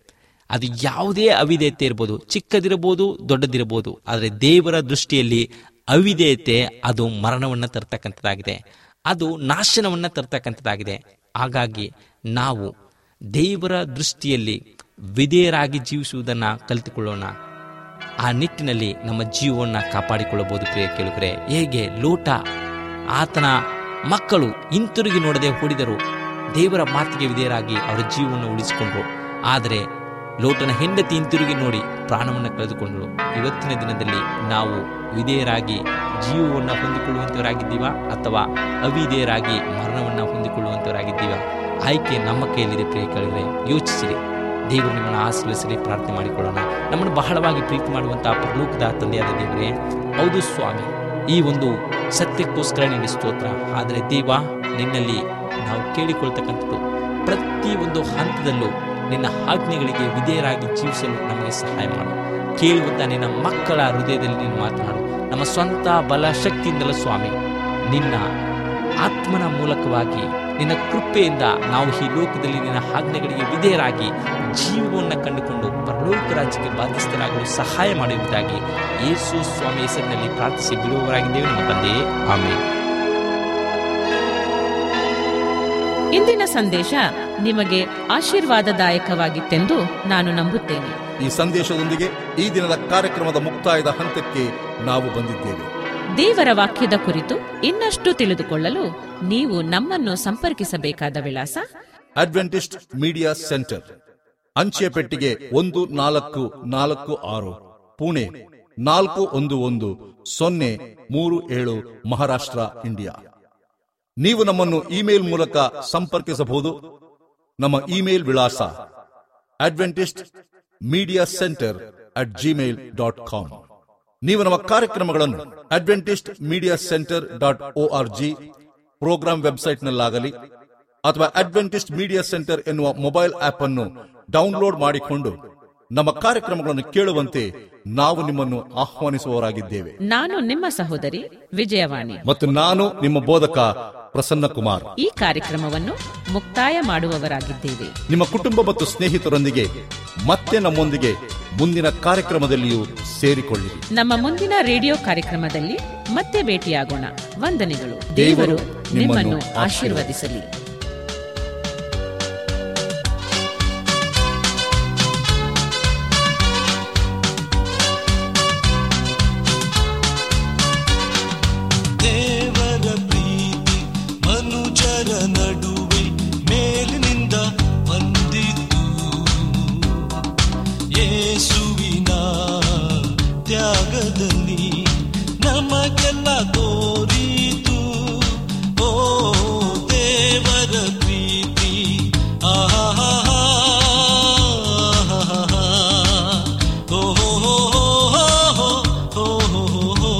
ಅದು ಯಾವುದೇ ಅವಿಧೇಯತೆ ಇರ್ಬೋದು ಚಿಕ್ಕದಿರಬಹುದು ದೊಡ್ಡದಿರಬಹುದು ಆದರೆ ದೇವರ ದೃಷ್ಟಿಯಲ್ಲಿ ಅವಿಧೇಯತೆ ಅದು ಮರಣವನ್ನು ತರ್ತಕ್ಕಂಥದ್ದಾಗಿದೆ ಅದು ನಾಶನವನ್ನು ತರ್ತಕ್ಕಂಥದ್ದಾಗಿದೆ ಹಾಗಾಗಿ ನಾವು ದೇವರ ದೃಷ್ಟಿಯಲ್ಲಿ ವಿಧೇಯರಾಗಿ ಜೀವಿಸುವುದನ್ನು ಕಲಿತುಕೊಳ್ಳೋಣ ಆ ನಿಟ್ಟಿನಲ್ಲಿ ನಮ್ಮ ಜೀವವನ್ನು ಕಾಪಾಡಿಕೊಳ್ಳಬಹುದು ಪ್ರಿಯ ಕೇಳುಗರೆ ಹೇಗೆ ಲೋಟ ಆತನ ಮಕ್ಕಳು ಹಿಂತಿರುಗಿ ನೋಡದೆ ಹೊಡಿದರು ದೇವರ ಮಾತಿಗೆ ವಿಧೇಯರಾಗಿ ಅವರ ಜೀವವನ್ನು ಉಳಿಸಿಕೊಂಡ್ರು ಆದರೆ ಲೋಟನ ಹೆಂಡತಿ ಹಿಂತಿರುಗಿ ನೋಡಿ ಪ್ರಾಣವನ್ನು ಕಳೆದುಕೊಂಡಳು ಇವತ್ತಿನ ದಿನದಲ್ಲಿ ನಾವು ವಿಧೇಯರಾಗಿ ಜೀವವನ್ನು ಹೊಂದಿಕೊಳ್ಳುವಂತವರಾಗಿದ್ದೀವಾ ಅಥವಾ ಅವಿಧೇಯರಾಗಿ ಮರಣವನ್ನು ಹೊಂದಿಕೊಳ್ಳುವಂತವರಾಗಿದ್ದೀವಾ ಆಯ್ಕೆ ನಮ್ಮ ಕೈಯಲ್ಲಿದೆ ಪ್ರಿಯ ಕೇಳಿದ್ರೆ ಯೋಚಿಸಿರಿ ದೇವರು ನಿಮ್ಮನ್ನು ಆಶೀರ್ವದಿಸಲಿ ಪ್ರಾರ್ಥನೆ ಮಾಡಿಕೊಳ್ಳೋಣ ನಮ್ಮನ್ನು ಬಹಳವಾಗಿ ಪ್ರೀತಿ ಮಾಡುವಂತಹ ಪರಲೋಕದ ತಂದೆಯಾದ ದೇವರೇ ಹೌದು ಸ್ವಾಮಿ ಈ ಒಂದು ಸತ್ಯಕ್ಕೋಸ್ಕರ ನಿನ್ನ ಸ್ತೋತ್ರ ಆದರೆ ದೇವ ನಿನ್ನಲ್ಲಿ ನಾವು ಕೇಳಿಕೊಳ್ತಕ್ಕಂಥದ್ದು ಪ್ರತಿ ಒಂದು ಹಂತದಲ್ಲೂ ನಿನ್ನ ಆಜ್ಞೆಗಳಿಗೆ ವಿಧೇಯರಾಗಿ ಜೀವಿಸಲು ನಮಗೆ ಸಹಾಯ ಮಾಡು ಕೇಳುವಂತ ನಿನ್ನ ಮಕ್ಕಳ ಹೃದಯದಲ್ಲಿ ನೀನು ಮಾತನಾಡು ನಮ್ಮ ಸ್ವಂತ ಬಲ ಶಕ್ತಿಯಿಂದಲೂ ಸ್ವಾಮಿ ನಿನ್ನ ಆತ್ಮನ ಮೂಲಕವಾಗಿ ನಿನ್ನ ಕೃಪೆಯಿಂದ ನಾವು ಈ ಲೋಕದಲ್ಲಿ ನಿನ್ನ ಆಜ್ಞೆಗಳಿಗೆ ವಿಧೇಯರಾಗಿ ಜೀವವನ್ನು ಕಂಡುಕೊಂಡು ಪರಲೋಕ ರಾಜ್ಯಕ್ಕೆ ಬಾಧ್ಯಸ್ಥರಾಗಲು ಸಹಾಯ ಮಾಡುವುದಾಗಿ ಯೇಸು ಸ್ವಾಮಿ ಹೆಸರಿನಲ್ಲಿ ಪ್ರಾರ್ಥಿಸಿ ಬಿಡುವವರಾಗಿದ್ದೇವೆ ನಮ್ಮ ತಂದೆಯೇ ಆಮೇಲೆ ಇಂದಿನ ಸಂದೇಶ ನಿಮಗೆ ಆಶೀರ್ವಾದದಾಯಕವಾಗಿತ್ತೆಂದು ನಾನು ನಂಬುತ್ತೇನೆ ಈ ಸಂದೇಶದೊಂದಿಗೆ ಈ ದಿನದ ಕಾರ್ಯಕ್ರಮದ ಮುಕ್ತಾಯದ ಹಂತಕ್ಕೆ ನಾವು ಬಂದಿದ್ದೇವೆ ದೇವರ ವಾಕ್ಯದ ಕುರಿತು ಇನ್ನಷ್ಟು ತಿಳಿದುಕೊಳ್ಳಲು ನೀವು ನಮ್ಮನ್ನು ಸಂಪರ್ಕಿಸಬೇಕಾದ ವಿಳಾಸ ಅಡ್ವೆಂಟಿಸ್ಟ್ ಮೀಡಿಯಾ ಸೆಂಟರ್ ಅಂಚೆ ಪೆಟ್ಟಿಗೆ ಒಂದು ನಾಲ್ಕು ನಾಲ್ಕು ಆರು ಪುಣೆ ನಾಲ್ಕು ಒಂದು ಒಂದು ಸೊನ್ನೆ ಮೂರು ಏಳು ಮಹಾರಾಷ್ಟ್ರ ಇಂಡಿಯಾ ನೀವು ನಮ್ಮನ್ನು ಇಮೇಲ್ ಮೂಲಕ ಸಂಪರ್ಕಿಸಬಹುದು ನಮ್ಮ ಇಮೇಲ್ ವಿಳಾಸ Adventist media centre at Gmail dot com ನೀವು ನಮ್ಮ ಕಾರ್ಯಕ್ರಮಗಳನ್ನು Adventist media centre dot O R G programme ವೆಬ್ಸೈಟ್ನಲ್ಲಾಗಲಿ ಅಥವಾ ಅಡ್ವೆಂಟಿಸ್ಟ್ ಮೀಡಿಯಾ ಸೆಂಟರ್ ಎನ್ನುವ ಮೊಬೈಲ್ ಆಪ್ ಅನ್ನು ಡೌನ್ಲೋಡ್ ಮಾಡಿಕೊಂಡು ನಮ್ಮ ಕಾರ್ಯಕ್ರಮಗಳನ್ನು ಕೇಳುವಂತೆ ನಾವು ನಿಮ್ಮನ್ನು ಆಹ್ವಾನಿಸುವವರಾಗಿದ್ದೇವೆ ನಾನು ನಿಮ್ಮ ಸಹೋದರಿ ವಿಜಯವಾಣಿ ಮತ್ತು ನಾನು ನಿಮ್ಮ ಬೋಧಕ ಪ್ರಸನ್ನ ಕುಮಾರ್ ಈ ಕಾರ್ಯಕ್ರಮವನ್ನು ಮುಕ್ತಾಯ ಮಾಡುವವರಾಗಿದ್ದೇವೆ ನಿಮ್ಮ ಕುಟುಂಬ ಮತ್ತು ಸ್ನೇಹಿತರೊಂದಿಗೆ ಮತ್ತೆ ನಮ್ಮೊಂದಿಗೆ ಮುಂದಿನ ಕಾರ್ಯಕ್ರಮದಲ್ಲಿಯೂ ಸೇರಿಕೊಳ್ಳಿರಿ ನಮ್ಮ ಮುಂದಿನ ರೇಡಿಯೋ ಕಾರ್ಯಕ್ರಮದಲ್ಲಿ ಮತ್ತೆ ಭೇಟಿಯಾಗೋಣ ವಂದನೆಗಳು ದೇವರು ದೇವರು ನಿಮ್ಮನ್ನು ನಿಮ್ಮನ್ನು ಆಶೀರ್ವದಿಸಲಿ ದೇವರ ಪ್ರೀತಿ ಮನುಜರ ನಡುವೆ ಮೇಲಿನಿಂದ ಬಂದಿತು ಯೇಸುವಿನ ತ್ಯಾಗದಲ್ಲಿ ನಮಗೆಲ್ಲ ತೋರಿತು ಓ ದೇವರ ಪ್ರೀತಿ ಆಹಾ ಓ ಹೋ ಹೋ ಹೋ ಹೋ ಹೋ ಹೋ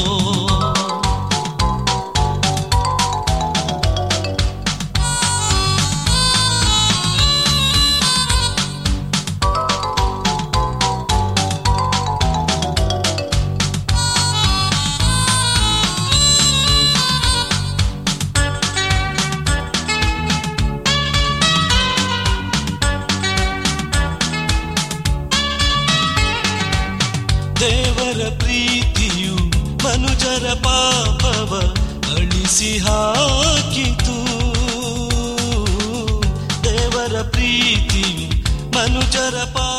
ದೇವರ ಪ್ರೀತಿಯು ಮನುಜರ ಪಾಪವ ಅಳಿಸಿ ಹಾಕಿತು ದೇವರ ಪ್ರೀತಿಯು ಮನುಜರ ಪಾಪ